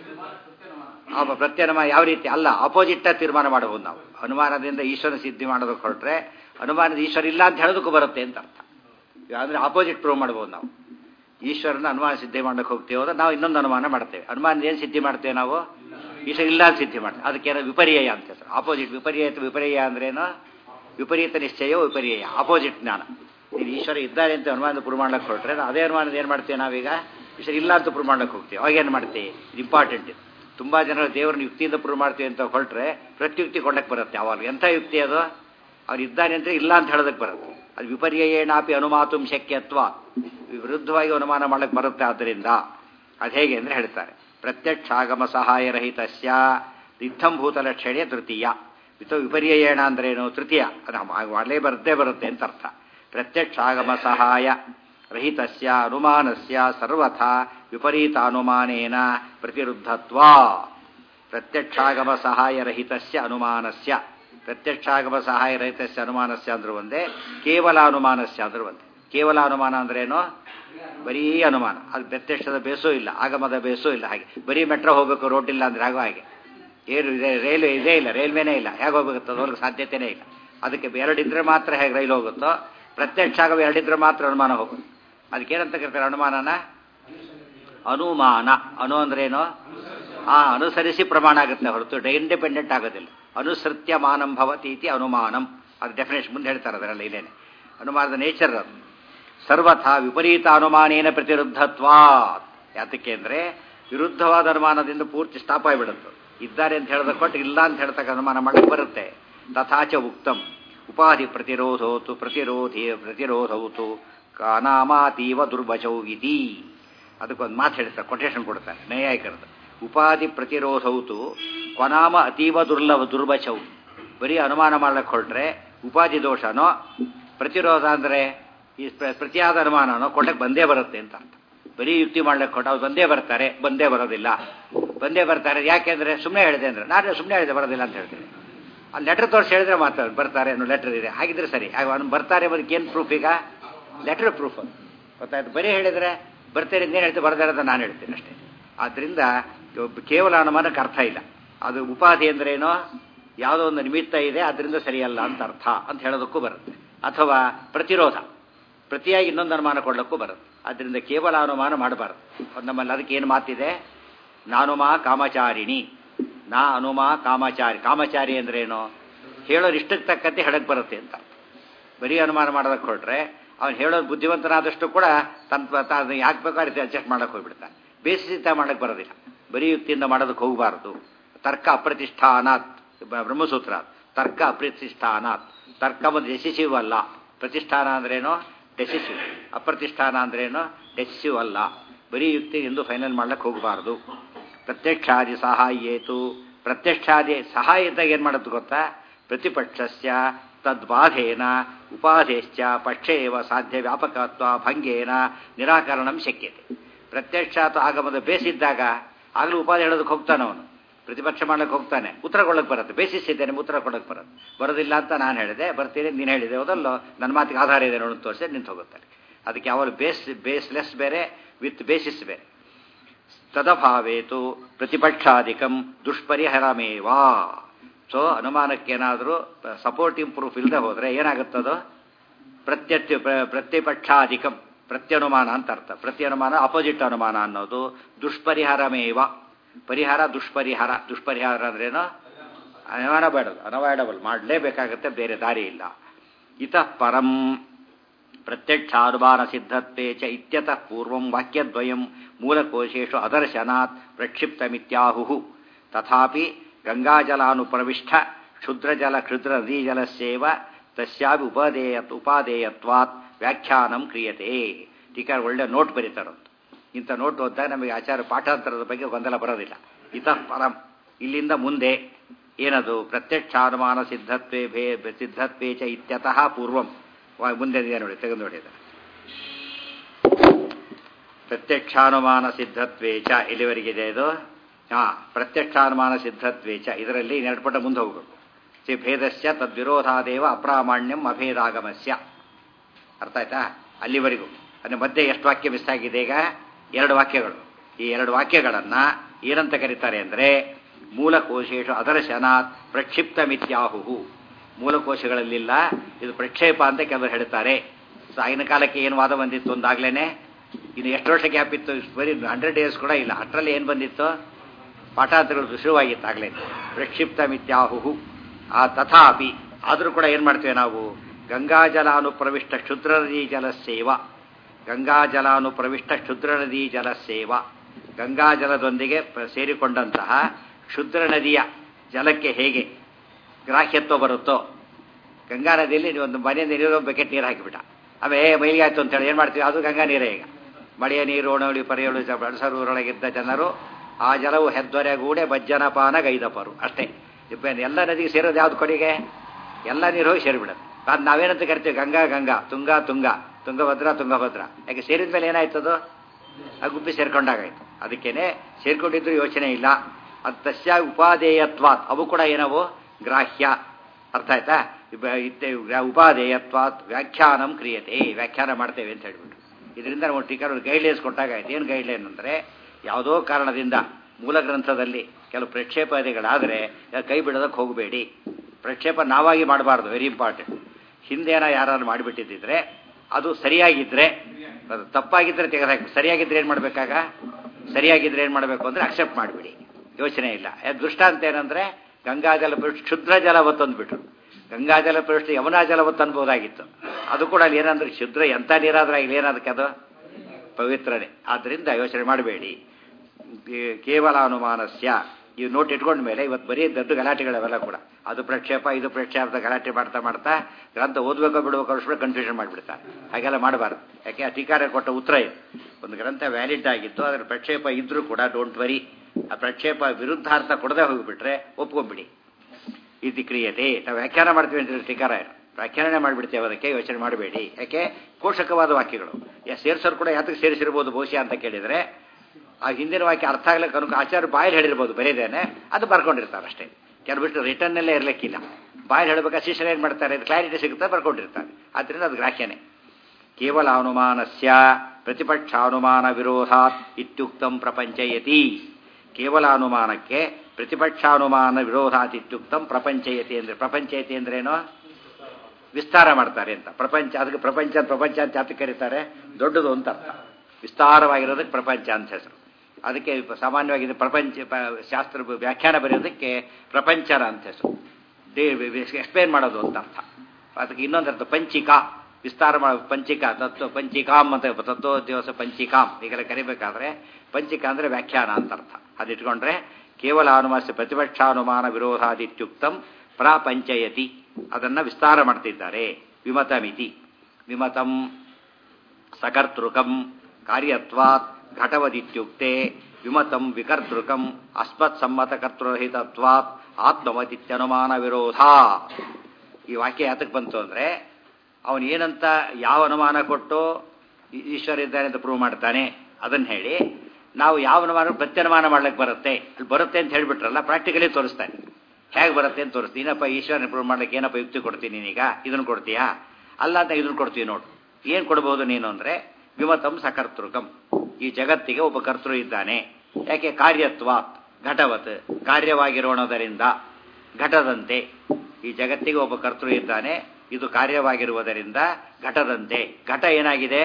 ಆ ಪ್ರತ್ಯನುಮಾನ ಯಾವ ರೀತಿ ಅಲ್ಲ ಅಪೋಸಿಟ್ ತೀರ್ಮಾನ ಮಾಡಬಹುದು ನಾವು ಅನುಮಾನದಿಂದ ಈಶ್ವರನ ಸಿದ್ಧಿ ಮಾಡೋದಕ್ಕೆ ಹೊರಟ್ರೆ ಅನುಮಾನದ ಈಶ್ವರ ಇಲ್ಲ ಅಂತ ಹೇಳೋದಕ್ಕೂ ಬರುತ್ತೆ ಅಂತ ಅರ್ಥ ಅಂದ್ರೆ ಅಪೋಸಿಟ್ ಪ್ರೂವ್ ಮಾಡ್ಬೋದು ನಾವು ಈಶ್ವರನ ಅನುಮಾನ ಸಿದ್ಧಿ ಮಾಡಕ್ಕೆ ಹೋಗ್ತೀವಿ ಹೋದ್ರೆ ನಾವು ಇನ್ನೊಂದು ಅನುಮಾನ ಮಾಡ್ತೇವೆ ಅನುಮಾನ ಏನು ಸಿದ್ಧಿ ಮಾಡ್ತೇವೆ ನಾವು ಈಶ್ವರ ಇಲ್ಲ ಅಂತ ಸಿದ್ಧಿ ಮಾಡ್ತೇವೆ ಅದಕ್ಕೇನೋ ವಿಪರ್ಯಯ ಅಂತ ಹೆಸರು ಆಪೋಸಿಟ್ ವಿಪರ್ಯಯ ವಿಪರ್ಯಯ ಅಂದ್ರೇನು ವಿಪರೀತ ನಿಶ್ಚಯ ವಿಪರ್ಯಯ ಆಪೋಸಿಟ್ ಜ್ಞಾನ ನೀನು ಈಶ್ವರ ಇದ್ದಾರೆ ಅಂತ ಅನುಮಾನದ ಪ್ರೂವ್ ಮಾಡ್ಲಿಕ್ಕೆ ಹೊರಟ್ರೆ ಅದೇ ಅನುಮಾನದ ಏನು ಮಾಡ್ತೇವೆ ನಾವೀಗ ಈಶ್ವರ ಇಲ್ಲ ಅಂತ ಪ್ರೂವ್ ಮಾಡ್ಲಿಕ್ಕೆ ಹೋಗ್ತೀವಿ ಅವಾಗ ಏನು ಮಾಡ್ತೀವಿ ಇದು ಇಂಪಾರ್ಟೆಂಟ್ ಇದು ತುಂಬ ಜನರು ದೇವರನ್ನ ಯುಕ್ತಿಯಿಂದ ಪ್ರೂವ್ ಮಾಡ್ತೀವಿ ಅಂತ ಹೊರಟ್ರೆ ಪ್ರತ್ಯುಕ್ತಿ ಕೊಡಕ್ಕೆ ಬರುತ್ತೆ ಅವಾಗ ಎಂಥ ಯುಕ್ತಿ ಅದು ಅವ್ರು ಇದ್ದಾನೆ ಅಂದರೆ ಇಲ್ಲ ಅಂತ ಹೇಳೋದಕ್ಕೆ ಬರುತ್ತೆ ಅದು ವಿಪರ್ಯಯೇಣಾಪಿ ಅನುಮಾತು ಶಕ್ಯತ್ವ ವಿರುದ್ಧವಾಗಿ ಅನುಮಾನ ಮಾಡಕ್ಕೆ ಬರುತ್ತೆ ಆದ್ದರಿಂದ ಅದು ಹೇಗೆ ಅಂದರೆ ಹೇಳ್ತಾರೆ ಪ್ರತ್ಯಕ್ಷಾಗಮ ಸಹಾಯ ರಹಿತಸ್ಯ ಇತ್ತಂಭೂತ ಲಕ್ಷಣೆ ತೃತೀಯ ಇದು ವಿಪರ್ಯಯೇಣ ಅಂದ್ರೇನು ತೃತೀಯ ಅದು ಮಾಡಲೇ ಬರದೇ ಬರುತ್ತೆ ಅಂತ ಅರ್ಥ ಪ್ರತ್ಯಕ್ಷಾಗಮ ಸಹಾಯ ರಹಿತಸ್ಯ ಅನುಮಾನಸ್ಯ ಸರ್ವಥಾ ವಿಪರೀತ ಅನುಮಾನೇನ ಪ್ರತಿರುದ್ಧತ್ವ ಪ್ರತ್ಯಕ್ಷಾಗಮ ಸಹಾಯ ರಹಿತಸ್ಯ ಅನುಮಾನಸ್ಯ ಪ್ರತ್ಯಕ್ಷಾಗಮ ಸಹಾಯ ರಹಿತಸ್ಯ ಅನುಮಾನಸ್ಯ ಅಂದ್ರೂ ಒಂದೇ ಕೇವಲ ಅನುಮಾನಸ್ಯ ಅಂದ್ರೂ ಒಂದೇ ಕೇವಲ ಅನುಮಾನ ಅಂದ್ರೇನು ಬರೀ ಅನುಮಾನ ಅದು ಪ್ರತ್ಯಕ್ಷದ ಬೇಸೂ ಇಲ್ಲ ಆಗಮದ ಬೇಸೂ ಇಲ್ಲ ಹಾಗೆ ಬರೀ ಮೆಟ್ರೋ ಹೋಗ್ಬೇಕು ರೋಡ್ ಇಲ್ಲ ಅಂದ್ರೆ ಆಗೋ ಹಾಗೆ ಏನು ಇದೆ ರೈಲ್ವೆ ಇದೇ ಇಲ್ಲ ರೈಲ್ವೇನೇ ಇಲ್ಲ ಹೇಗೆ ಹೋಗ್ಬೇಕು ಹೋಗ್ಲಿಕ್ಕೆ ಸಾಧ್ಯತೆನೇ ಇಲ್ಲ ಅದಕ್ಕೆ ಎರಡಿದ್ರೆ ಮಾತ್ರ ಹೇಗೆ ರೈಲು ಹೋಗುತ್ತೋ ಪ್ರತ್ಯಕ್ಷ ಆಗೋ ಎರಡಿದ್ರೆ ಮಾತ್ರ ಅನುಮಾನ ಹೋಗುತ್ತೆ ಅದಕ್ಕೇನಂತ ಕರೀತಾರೆ ಅನುಮಾನನ ಅನುಮಾನ ಅನು ಅಂದ್ರೇನು ಆ ಅನುಸರಿಸಿ ಪ್ರಮಾಣ ಆಗುತ್ತೆ ಹೊರತು ಇಂಡಿಪೆಂಡೆಂಟ್ ಆಗೋದಿಲ್ಲ ಅನುಸೃತ್ಯ ಮಾನಂ ಭವತಿ ಇತಿ ಅನುಮಾನಂ ಅದು ಡೆಫಿನೇಷನ್ ಮುಂದೆ ಹೇಳ್ತಾರೆ ಅದರಲ್ಲಿ ಇಲ್ಲೇನೆ ಅನುಮಾನದ ನೇಚರ್ ಅದು ಸರ್ವಥಾ ವಿಪರೀತ ಅನುಮಾನೇನ ಪ್ರತಿರುದ್ಧತ್ವ ಯಾತಕ್ಕೆ ಅಂದರೆ ವಿರುದ್ಧವಾದ ಅನುಮಾನದಿಂದ ಪೂರ್ತಿ ಸ್ಟಾಪ್ ಆಗಿಬಿಡುತ್ತೆ ಇದ್ದಾರೆ ಅಂತ ಹೇಳೋದಕ್ಕೆ ಕೊಟ್ಟು ಇಲ್ಲ ಅಂತ ಹೇಳ್ತಕ್ಕ ಅನುಮಾನ ಮಾಡಕ್ಕೆ ಬರುತ್ತೆ ತಥಾಚ ಉಕ್ತಂ ಉಪಾಧಿ ಪ್ರತಿರೋಧೋತು ಪ್ರತಿರೋಧಿ ಪ್ರತಿರೋಧೌತು ಕಾನಾಮಾತೀವ ದುರ್ಬಚೌ ಇತಿ ಅದಕ್ಕೊಂದು ಮಾತು ಹೇಳ್ತಾರೆ ಕೊಟೇಶನ್ ಕೊಡ್ತಾರೆ ನ್ಯಾಯಿಕರದು ಉಪಾಧಿ ಪ್ರತಿರೋಧೌತು ಕೊನಾಮ ಅತೀವ ದುರ್ಲಭ ದುರ್ಬಚೌ ಬರೀ ಅನುಮಾನ ಮಾಡ್ಲಿಕ್ಕೆ ಹೊರಟ್ರೆ ಉಪಾಧಿ ದೋಷನೋ ಪ್ರತಿರೋಧ ಅಂದರೆ ಈ ಪ್ರ- ಪ್ರತಿಯಾದ ಅನುಮಾನನೋ ಕೊಡಕ್ಕೆ ಬಂದೇ ಬರುತ್ತೆ ಅಂತ ಅರ್ಥ ಬರೀ ಯುಕ್ತಿ ಮಾಡ್ಲಿಕ್ಕೆ ಕೊಟ್ಟು ಅವ್ರು ಬಂದೇ ಬರ್ತಾರೆ ಬಂದೇ ಬರೋದಿಲ್ಲ ಬಂದೇ ಬರ್ತಾರೆ ಯಾಕೆಂದ್ರೆ ಸುಮ್ಮನೆ ಹೇಳಿದೆ ಅಂದ್ರೆ ನಾನು ಸುಮ್ಮನೆ ಹೇಳಿದೆ ಬರೋದಿಲ್ಲ ಅಂತ ಹೇಳ್ತೀನಿ ಆ ಲೆಟರ್ ತೋರಿಸಿ ಹೇಳಿದ್ರೆ ಮಾತ್ರ ಬರ್ತಾರೆ ಅನ್ನೋ ಲೆಟರ್ ಇದೆ ಹಾಗಿದ್ರೆ ಸರಿ ಆಗ ಅವ್ನು ಬರ್ತಾರೆ ಅದಕ್ಕೆ ಏನು ಪ್ರೂಫ್ ಈಗ ಲೆಟರ್ ಪ್ರೂಫ್ ಅದು ಗೊತ್ತಾಯ್ತು ಬರೀ ಹೇಳಿದ್ರೆ ಬರ್ತಾರೆ ಇನ್ನೇನು ಹೇಳ್ತೀವಿ ಬರದಾರ ಅಂತ ನಾನು ಹೇಳ್ತೀನಿ ಅಷ್ಟೇ ಆದ್ದರಿಂದ ಒಬ್ಬ ಕೇವಲ ಅನುಮಾನಕ್ಕೆ ಅರ್ಥ ಇಲ್ಲ ಅದು ಉಪಾಧಿ ಅಂದ್ರೇನೋ ಯಾವುದೋ ಒಂದು ನಿಮಿತ್ತ ಇದೆ ಅದರಿಂದ ಸರಿಯಲ್ಲ ಅಂತ ಅರ್ಥ ಅಂತ ಹೇಳೋದಕ್ಕೂ ಬರುತ್ತೆ ಅಥವಾ ಪ್ರತಿರೋಧ ಪ್ರತಿಯಾಗಿ ಇನ್ನೊಂದು ಅನುಮಾನ ಕೊಡಲಿಕ್ಕೂ ಬರುತ್ತೆ ಆದ್ದರಿಂದ ಕೇವಲ ಅನುಮಾನ ಮಾಡಬಾರದು ನಮ್ಮಲ್ಲಿ ಅದಕ್ಕೆ ಏನು ಮಾತಿದೆ ನಾನುಮಾ ಕಾಮಚಾರಿಣಿ ನಾ ಅನುಮಾ ಕಾಮಚಾರಿ ಕಾಮಚಾರಿ ಅಂದ್ರೇನು ಹೇಳೋರು ಇಷ್ಟಕ್ಕೆ ತಕ್ಕಂತೆ ಹೇಳಕ್ಕೆ ಬರುತ್ತೆ ಅಂತ ಬರೀ ಅನುಮಾನ ಮಾಡೋದಕ್ಕೆ ಹೊರಟ್ರೆ ಅವ್ನು ಹೇಳೋದು ಬುದ್ಧಿವಂತನಾದಷ್ಟು ಕೂಡ ತನ್ನ ತಾನು ಯಾಕೆ ಬೇಕಾದ್ರೆ ಅಡ್ಜಸ್ಟ್ ಮಾಡಕ್ಕೆ ಹೋಗ್ಬಿಡ್ತಾನೆ ಬೇಸಿಸಿತ ಮಾಡಕ್ಕೆ ಬರೋದಿಲ್ಲ ಬರೀ ಯುಕ್ತಿಯಿಂದ ಮಾಡೋದಕ್ಕೆ ಹೋಗಬಾರದು ತರ್ಕ ಅಪ್ರತಿಷ್ಠಾನಾತ್ ಬ- ಬ್ರಹ್ಮಸೂತ್ರ ತರ್ಕ ಅಪ್ರತಿಷ್ಠಾನಾತ್ ತರ್ಕ ಒಂದು ಡೆಸಿಸಿವ್ ಅಲ್ಲ ಪ್ರತಿಷ್ಠಾನ ಅಂದ್ರೇನು ಡೆಸಿಸಿವ್ ಅಪ್ರತಿಷ್ಠಾನ ಅಂದ್ರೇನು ಡೆಸಿಸಿವ್ ಅಲ್ಲ ಬರೀ ಯುಕ್ತಿ ಎಂದು ಫೈನಲ್ ಮಾಡ್ಲಿಕ್ಕೆ ಹೋಗಬಾರದು ಪ್ರತ್ಯಕ್ಷಾದಿ ಸಹಾಯೇತು ಪ್ರತ್ಯಕ್ಷಾದಿ ಸಹಾಯ ಇದ್ದಾಗ ಏನು ಮಾಡೋದು ಗೊತ್ತಾ ಪ್ರತಿಪಕ್ಷಸ್ಯ ತದ್ಬಾಧೇನ ಉಪಾಧೇಶ್ಚ ಪಕ್ಷೇವ ಸಾಧ್ಯ ವ್ಯಾಪಕತ್ವ ಭಂಗೇನ ನಿರಾಕರಣಂ ಶಕ್ಯತೆ ಪ್ರತ್ಯಕ್ಷ ಅಥವಾ ಆಗಮದ ಬೇಸಿದ್ದಾಗ ಆಗಲೂ ಉಪಾಧಿ ಹೇಳೋದಕ್ಕೆ ಹೋಗ್ತಾನೆ ಅವನು ಪ್ರತಿಪಕ್ಷ ಮಾಡ್ಲಿಕ್ಕೆ ಹೋಗ್ತಾನೆ ಉತ್ತರ ಕೊಡಕ್ಕೆ ಬರುತ್ತೆ ಬೇಸಿಸ್ ಇದ್ದೇನೆ ಉತ್ತರ ಕೊಡಕ್ಕೆ ಬರುತ್ತೆ ಬರೋದಿಲ್ಲ ಅಂತ ನಾನು ಹೇಳಿದೆ ಬರ್ತೀನಿ ನೀನು ಹೇಳಿದೆ ಹೋದಲ್ಲೋ ನನ್ನ ಮಾತಿಗೆ ಆಧಾರ ಇದೆ ನೋಡು ಅಂತ ತೋರಿಸಿ ನಿಂತು ಹೋಗುತ್ತಾನೆ ಅದಕ್ಕೆ ಯಾವಾಗ ಬೇಸ್ ಬೇಸ್ಲೆಸ್ ಬೇರೆ ವಿತ್ ಬೇಸಿಸ್ ಬೇರೆ ತದಭಾವೇತು ಪ್ರತಿಪಕ್ಷಾಧಿಕಂ ದುಷ್ಪರಿಹರಮೇವಾ ಸೊ ಅನುಮಾನಕ್ಕೇನಾದರೂ ಸಪೋರ್ಟಿವ್ ಪ್ರೂಫ್ ಇಲ್ಲದೆ ಹೋದರೆ ಏನಾಗುತ್ತದೋ ಪ್ರತ್ಯತ್ಯ ಪ್ರ- ಪ್ರತಿಪಕ್ಷಾಧಿಕಂ ಪ್ರತ್ಯನುಮಾನ ಅಂತ ಅರ್ಥ ಪ್ರತ್ಯನುಮಾನ ಅಪೋಸಿಟ್ ಅನುಮಾನ ಅನ್ನೋದು ದುಷ್ಪರಿಹಾರಮೇವ ಪರಿಹಾರ ದುಷ್ಪರಿಹಾರ ದುಷ್ಪರಿಹಾರ ಅಂದ್ರೇನು ಅನವಾಡಬಲ್ ಅನವಾಯ್ಡಬಲ್ ಮಾಡಲೇಬೇಕಾಗತ್ತೆ ಬೇರೆ ದಾರಿ ಇಲ್ಲ ಇತಃ ಪರಂ ಪ್ರತ್ಯಕ್ಷಾನುಮಾನ ಸಿದ್ಧತ್ವೇ ಚ ಇತ್ಯತಃ ಪೂರ್ವಂ ವಾಕ್ಯದ್ವಯಂ ಮೂಲಕೋಶೇಷು ಅದರ್ಶನಾತ್ ಪ್ರಕ್ಷಿಪ್ತಮಿತ್ಯಾಹುಃ ತಥಾಪಿ ಗಂಗಾಜಲಾನುಪ್ರವಿಷ್ಟ ಕ್ಷುದ್ರಜಲ ಕ್ಷುದ್ರ ನದೀಜಲಸ್ಯೇವ ತಸ್ಯಾಪಿ ಉಪಾದೇಯ ಉಪಾದೇಯತ್ವಾತ್ ವ್ಯಾಖ್ಯಾನಂ ಕ್ರಿಯತೆ ಟೀಕಾ ಒಳ್ಳೆ ನೋಟ್ ಬರೀತಾರಂತ ಇಂಥ ನೋಟ್ ಓದಿದಾಗ ನಮಗೆ ಆಚಾರ ಪಾಠಾಂತರದ ಬಗ್ಗೆ ಗೊಂದಲ ಬರೋದಿಲ್ಲ ಇತಃ ಪರಂ ಇಲ್ಲಿಂದ ಮುಂದೆ ಏನದು ಪ್ರತ್ಯಕ್ಷಾನುಮಾನ ಸಿದ್ಧತ್ವೇ ಭೇ ಸಿದ್ಧತ್ವೇ ಚ ಇತ್ಯತಃ ಪೂರ್ವಂ ವ- ಮುಂದೆ ಇದೆ ನೋಡಿ ತೆಗೆದು ನೋಡಿದ ಪ್ರತ್ಯಕ್ಷಾನುಮಾನ ಸಿದ್ಧತ್ವೇ ಚ ಇಲ್ಲಿವರೆಗಿದೆ ಇದು ಹಾ ಪ್ರತ್ಯಕ್ಷಾನುಮಾನ ಸಿದ್ಧತ್ವೇ ಚ ಇದರಲ್ಲಿ ಇನ್ನೆರಡು ಪುಟ ಮುಂದೆ ಹೋಗಬೇಕು ಶ್ರೀ ಭೇದಸ್ಯ ತದ್ವಿರೋಧಾದೇವ ಅಪ್ರಾಮಾಣ್ಯಂ ಅಭೇದಾಗಮಸ್ಯ ಅರ್ಥ ಆಯ್ತಾ ಅಲ್ಲಿವರೆಗೂ ಅದ್ರ ಮಧ್ಯೆ ಎಷ್ಟು ವಾಕ್ಯ ಮಿಸ್ ಆಗಿದೆ ಈಗ ಎರಡು ವಾಕ್ಯಗಳು ಈ ಎರಡು ವಾಕ್ಯಗಳನ್ನ ಏನಂತ ಕರೀತಾರೆ ಅಂದರೆ ಮೂಲಕೋಶೇಶು ಅದರ್ಶನಾತ್ ಪ್ರಕ್ಷಿಪ್ತ ಮಿತ್ಯಾಹು ಮೂಲಕೋಶಗಳಲ್ಲಿಲ್ಲ ಇದು ಪ್ರಕ್ಷೇಪ ಅಂತ ಕೆಲವರು ಹೇಳ್ತಾರೆ ಸೊ ಆಗಿನ ಕಾಲಕ್ಕೆ ಏನು ವಾದ ಬಂದಿತ್ತು ಒಂದಾಗ್ಲೇನೆ ಇನ್ನು ಎಷ್ಟು ವರ್ಷ ಗ್ಯಾಪ್ ಇತ್ತು ಬರೀ ಹಂಡ್ರೆಡ್ ಡೇಸ್ ಕೂಡ ಇಲ್ಲ ಅಷ್ಟರಲ್ಲಿ ಏನು ಬಂದಿತ್ತು ಪಾಠಾಂತರಗಳು ಶುರುವಾಗಿತ್ತು ಆಗಲೇ ಪ್ರಕ್ಷಿಪ್ತ ಮಿತ್ಯಾಹು ಆ ತಥಾಪಿ ಆದರೂ ಕೂಡ ಏನು ಮಾಡ್ತೇವೆ ನಾವು ಗಂಗಾಜಲಾನುಪ್ರವಿಷ್ಟ ಕ್ಷುದ್ರ ನದೀ ಜಲಸೇವ ಗಂಗಾಜಲಾನುಪ್ರವಿಷ್ಟ ಕ್ಷುದ್ರ ನದೀ ಜಲಸೇವ ಗಂಗಾಜಲದೊಂದಿಗೆ ಪ್ರ- ಸೇರಿಕೊಂಡಂತಹ ಕ್ಷುದ್ರ ನದಿಯ ಜಲಕ್ಕೆ ಹೇಗೆ ಗ್ರಾಹ್ಯತ್ವ ಬರುತ್ತೋ ಗಂಗಾ ನದಿಯಲ್ಲಿ ನೀವು ಒಂದು ಮನೆಯಿಂದ ನೀರು ಬಕೆಟ್ ನೀರು ಹಾಕಿಬಿಟ್ಟ ಆಮೇಲೆ ಏ ಮೈಲಿಗೆ ಆಯ್ತು ಅಂತೇಳಿ ಏನು ಮಾಡ್ತೀವಿ ಅದು ಗಂಗಾ ನೀರೇ ಈಗ ಮಳೆಯ ನೀರು ಒಣವಳಿ ಪರಿಯಳು ಬಡಸರೂರೊಳಗಿದ್ದ ಜನರು ಆ ಜಲವು ಹೆದ್ದೊರೆಗೂಡೆ ಬಜ್ಜನಪಾನ ಗೈದಪರು ಅಷ್ಟೇ ಇಪ್ಪ ಎಲ್ಲ ನದಿಗೆ ಸೇರೋದು ಯಾವ್ದು ಕೊನೆಗೆ ಎಲ್ಲ ನೀರು ಹೋಗಿ ಸೇರಿಬಿಡೋದು ಅದು ನಾವೇನಂತ ಕರಿತೀವಿ ಗಂಗಾ ಗಂಗಾ ತುಂಗ ತುಂಗ ತುಂಗಭದ್ರ ತುಂಗಭದ್ರ ಯಾಕೆ ಸೇರಿದ ಮೇಲೆ ಏನಾಯ್ತದು ಆ ಗುಬ್ಬಿ ಸೇರ್ಕೊಂಡಾಗಾಯ್ತು ಅದಕ್ಕೇನೆ ಸೇರ್ಕೊಂಡಿದ್ರು ಯೋಚನೆ ಇಲ್ಲ ಅದು ತಸ್ಯ ಉಪಾದೇಯತ್ವಾತ್ ಅವು ಕೂಡ ಏನವು ಗ್ರಾಹ್ಯ ಅರ್ಥ ಆಯ್ತಾ ಇಬ್ಬ- ಇತ್ತೆ ಉಪಾದೇಯತ್ವಾತ್ ವ್ಯಾಖ್ಯಾನಂ ಕ್ರಿಯತೆ ವ್ಯಾಖ್ಯಾನ ಮಾಡ್ತೇವೆ ಅಂತ ಹೇಳ್ಬಿಟ್ಟು ಇದರಿಂದ ನಾವು ಟೀಕರ್ ಗೈಡ್ಲೈನ್ಸ್ ಕೊಟ್ಟಾಗ ಆಯ್ತು ಏನು ಗೈಡ್ಲೈನ್ ಅಂದರೆ ಯಾವುದೋ ಕಾರಣದಿಂದ ಮೂಲ ಗ್ರಂಥದಲ್ಲಿ ಕೆಲವು ಪ್ರಕ್ಷೇಪಗಳಾದರೆ ಕೈ ಬಿಡೋದಕ್ಕೆ ಹೋಗಬೇಡಿ ಪ್ರಕ್ಷೇಪ ನಾವಾಗಿ ಮಾಡಬಾರ್ದು ವೆರಿ ಇಂಪಾರ್ಟೆಂಟ್ ಹಿಂದೇನ ಯಾರು ಮಾಡಿಬಿಟ್ಟಿದ್ದಿದ್ರೆ ಅದು ಸರಿಯಾಗಿದ್ರೆ ಅದು ತಪ್ಪಾಗಿದ್ರೆ ತೆಗೆದಾಕಿ ಸರಿಯಾಗಿದ್ರೆ ಏನು ಮಾಡಬೇಕಾಗ ಸರಿಯಾಗಿದ್ರೆ ಏನು ಮಾಡಬೇಕು ಅಂದರೆ ಅಕ್ಸೆಪ್ಟ್ ಮಾಡಿಬಿಡಿ ಯೋಚನೆ ಇಲ್ಲ ಯಾಕ್ ದೃಷ್ಟಾಂತ ಏನಂದ್ರೆ ಗಂಗಾಜಲ ಪ್ರವಿಷ್ಟ ಕ್ಷುದ್ರ ಜಲ ಒತ್ತಂದ್ಬಿಟ್ರು ಗಂಗಾಜಲ ಪ್ರವಿಷ್ಟ ಯಮುನಾ ಜಲ ಒತ್ತನ್ಬೋದಾಗಿತ್ತು ಅದು ಕೂಡ ಅಲ್ಲಿ ಏನಂದ್ರೆ ಕ್ಷುದ್ರ ಎಂಥ ನೀರಾದ್ರೆ ಇಲ್ಲಿ ಏನದಕ್ಕೆ ಅದು ಪವಿತ್ರನೇ ಆದ್ದರಿಂದ ಯೋಚನೆ ಮಾಡಬೇಡಿ ಕೇವಲ ಅನುಮಾನಸ್ಯ ಇವು ನೋಟ್ ಇಟ್ಕೊಂಡ ಮೇಲೆ ಇವತ್ತು ಬರೀ ದೊಡ್ಡ ಗಲಾಟೆಗಳವೆಲ್ಲ ಕೂಡ ಅದು ಪ್ರಕ್ಷೇಪ ಇದು ಪ್ರಕ್ಷೇಪದ ಗಲಾಟೆ ಮಾಡ್ತಾ ಮಾಡ್ತಾ ಗ್ರಂಥ ಓದ್ಬೇಕೋ ಬಿಡ್ಬೇಕೋ ಅಷ್ಟು ಕನ್ಫ್ಯೂಷನ್ ಮಾಡಿಬಿಡ್ತಾರೆ ಹಾಗೆಲ್ಲ ಮಾಡಬಾರ್ದು ಯಾಕೆ ಆ ಟೀಕಾರ ಕೊಟ್ಟ ಉತ್ತರ ಇದು ಒಂದು ಗ್ರಂಥ ವ್ಯಾಲಿಡ್ ಆಗಿತ್ತು ಅದರ ಪ್ರಕ್ಷೇಪ ಇದ್ರೂ ಕೂಡ ಡೋಂಟ್ ವರಿ ಆ ಪ್ರಕ್ಷೇಪ ವಿರುದ್ಧಾರ್ಥ ಕೊಡದೆ ಹೋಗಿಬಿಟ್ರೆ ಒಪ್ಕೊಂಡ್ಬಿಡಿ ಇದು ಕ್ರಿಯತೆ ನಾವು ವ್ಯಾಖ್ಯಾನ ಮಾಡ್ತೀವಿ ಅಂತ ಹೇಳಿ ಟೀಕಾರ ವ್ಯಾಖ್ಯಾನ ಮಾಡಿಬಿಡ್ತೇವೆ ಅದಕ್ಕೆ ಯೋಚನೆ ಮಾಡಬೇಡಿ ಯಾಕೆ ಪೋಷಕವಾದ ವಾಕ್ಯಗಳು ಯಾ ಸೇರಿಸೋರು ಕೂಡ ಯಾತಕ್ಕೆ ಸೇರಿಸಿರ್ಬೋದು ಬಹುಶಃ ಅಂತ ಕೇಳಿದರೆ ಆ ಹಿಂದಿನ ವಾಕ್ಯ ಅರ್ಥ ಆಗ್ಲಿಕ್ಕೆ ಅನುಕ ಆಚಾರ್ಯ ಬಾಯಲ್ಲಿ ಹೇಳಿರ್ಬೋದು ಬರೀದೇನೆ ಅದು ಬರ್ಕೊಂಡಿರ್ತಾರೆ ಅಷ್ಟೇ ಕೆಲವಿಷ್ಟು ರಿಟರ್ನಲ್ಲೇ ಇರಲಿಕ್ಕಿಲ್ಲ ಬಾಯಲ್ಲಿ ಹೇಳಬೇಕಾದ್ರೆ ಶಿಷ್ಯರು ಏನು ಮಾಡ್ತಾರೆ ಕ್ಲಾರಿಟಿ ಸಿಗುತ್ತೆ ಬರ್ಕೊಂಡಿರ್ತಾರೆ ಆದ್ದರಿಂದ ಅದು ಗ್ರಾಹ್ಯನೇ ಕೇವಲ ಅನುಮಾನಸ್ಯ ಪ್ರತಿಪಕ್ಷಾನುಮಾನ ವಿರೋಧಾತ್ ಇತ್ಯುಕ್ತಂ ಪ್ರಪಂಚಯತಿ ಕೇವಲ ಅನುಮಾನಕ್ಕೆ ಪ್ರತಿಪಕ್ಷಾನುಮಾನ ವಿರೋಧಾತ್ ಇತ್ಯುಕ್ತಂ ಪ್ರಪಂಚಯತಿ ಅಂದ್ರೆ ಪ್ರಪಂಚಯತಿ ಅಂದ್ರೇನು ವಿಸ್ತಾರ ಮಾಡ್ತಾರೆ ಅಂತ ಪ್ರಪಂಚ ಅದಕ್ಕೆ ಪ್ರಪಂಚ ಪ್ರಪಂಚ ಅಂತ ಯಾತಕ್ಕೆ ಕರೀತಾರೆ ದೊಡ್ಡದು ಅಂತ ಅರ್ಥ ವಿಸ್ತಾರವಾಗಿರೋದಕ್ಕೆ ಪ್ರಪಂಚ ಅಂತ ಹೆಸರು ಅದಕ್ಕೆ ಸಾಮಾನ್ಯವಾಗಿ ಇದು ಪ್ರಪಂಚ ಪ- ಶಾಸ್ತ್ರ ವ್ಯಾಖ್ಯಾನ ಬರೆಯೋದಕ್ಕೆ ಪ್ರಪಂಚನ ಅಂತ ಹೆಸರು ದೇ ಎಕ್ಸ್ಪ್ಲೇನ್ ಮಾಡೋದು ಅಂತ ಅರ್ಥ ಅದಕ್ಕೆ ಇನ್ನೊಂದು ಅರ್ಥ ಪಂಚಿಕಾ ವಿಸ್ತಾರ ಮಾಡೋ ಪಂಚಿಕಾ ತತ್ವ ಪಂಚಿಕಾಂ ಅಂತ ತತ್ವ ದಿವಸ ಪಂಚಿಕಾಂ ಈಗೆಲ್ಲ ಕರಿಬೇಕಾದ್ರೆ ಪಂಚಿಕಾ ಅಂದ್ರೆ ವ್ಯಾಖ್ಯಾನ ಅಂತ ಅರ್ಥ ಅದಿಟ್ಕೊಂಡ್ರೆ ಕೇವಲ ಅನುಮಾಸ ಪ್ರತಿಪಕ್ಷಾನುಮಾನ ವಿರೋಧಾದಿತ್ಯುಕ್ತಂ ಪ್ರಾಪಂಚಯತಿ ಅದನ್ನ ವಿಸ್ತಾರ ಮಾಡ್ತಿದ್ದಾರೆ ವಿಮತಮಿತಿ ವಿಮತಂ ಸಕರ್ತೃಕಂ ಕಾರ್ಯತ್ವಾತ್ ಘಟವದಿತ್ಯುಕ್ತೆ ವಿಮತಂ ವಿಕರ್ತೃಕಂ ಅಸ್ಮತ್ ಸಮ್ಮತ ಕರ್ತೃರಹಿತತ್ವಾತ್ ಆತ್ಮವದಿತ್ಯನುಮಾನ ವಿರೋಧ ಈ ವಾಕ್ಯ ಯಾತಕ್ಕೆ ಬಂತು ಅಂದ್ರೆ ಅವನು ಏನಂತ ಯಾವ ಅನುಮಾನ ಕೊಟ್ಟು ಈ- ಈಶ್ವರ ಇದ್ದಾನೆ ಅಂತ ಪ್ರೂವ್ ಮಾಡ್ತಾನೆ ಅದನ್ನ ಹೇಳಿ ನಾವು ಯಾವ ಅನುಮಾನ ಪ್ರತ್ಯನುಮಾನ ಮಾಡ್ಲಿಕ್ಕೆ ಬರುತ್ತೆ ಅಲ್ಲಿ ಬರುತ್ತೆ ಅಂತ ಹೇಳ್ಬಿಟ್ರಲ್ಲ ಪ್ರಾಕ್ಟಿಕಲಿ ತೋರಿಸ್ತಾನೆ ಹೇಗೆ ಬರುತ್ತೆ ಅಂತ ತೋರಿಸ್ತೀನಿ ಏನಪ್ಪ ಈಶ್ವರನ ಪ್ರೂವ್ ಮಾಡ್ಲಿಕ್ಕೆ ಏನಪ್ಪ ಯುಕ್ತಿ ಕೊಡ್ತೀನಿ ನೀನೀಗ ಇದನ್ನು ಕೊಡ್ತೀಯಾ ಅಲ್ಲ ಅಂತ ಇದನ್ನು ಕೊಡ್ತೀವಿ ನೋಡು ಏನು ಕೊಡ್ಬೋದು ನೀನು ಅಂದ್ರೆ ವಿಮತಂ ಸಕರ್ತೃಕಂ ಈ ಜಗತ್ತಿಗೆ ಒಬ್ಬ ಕರ್ತೃ ಇದ್ದಾನೆ ಯಾಕೆ ಕಾರ್ಯತ್ವ ಘಟವತ್ ಕಾರ್ಯವಾಗಿರೋಣದರಿಂದ ಘಟದಂತೆ ಈ ಜಗತ್ತಿಗೆ ಒಬ್ಬ ಕರ್ತೃ ಇದ್ದಾನೆ ಇದು ಕಾರ್ಯವಾಗಿರುವುದರಿಂದ ಘಟದಂತೆ ಘಟ ಏನಾಗಿದೆ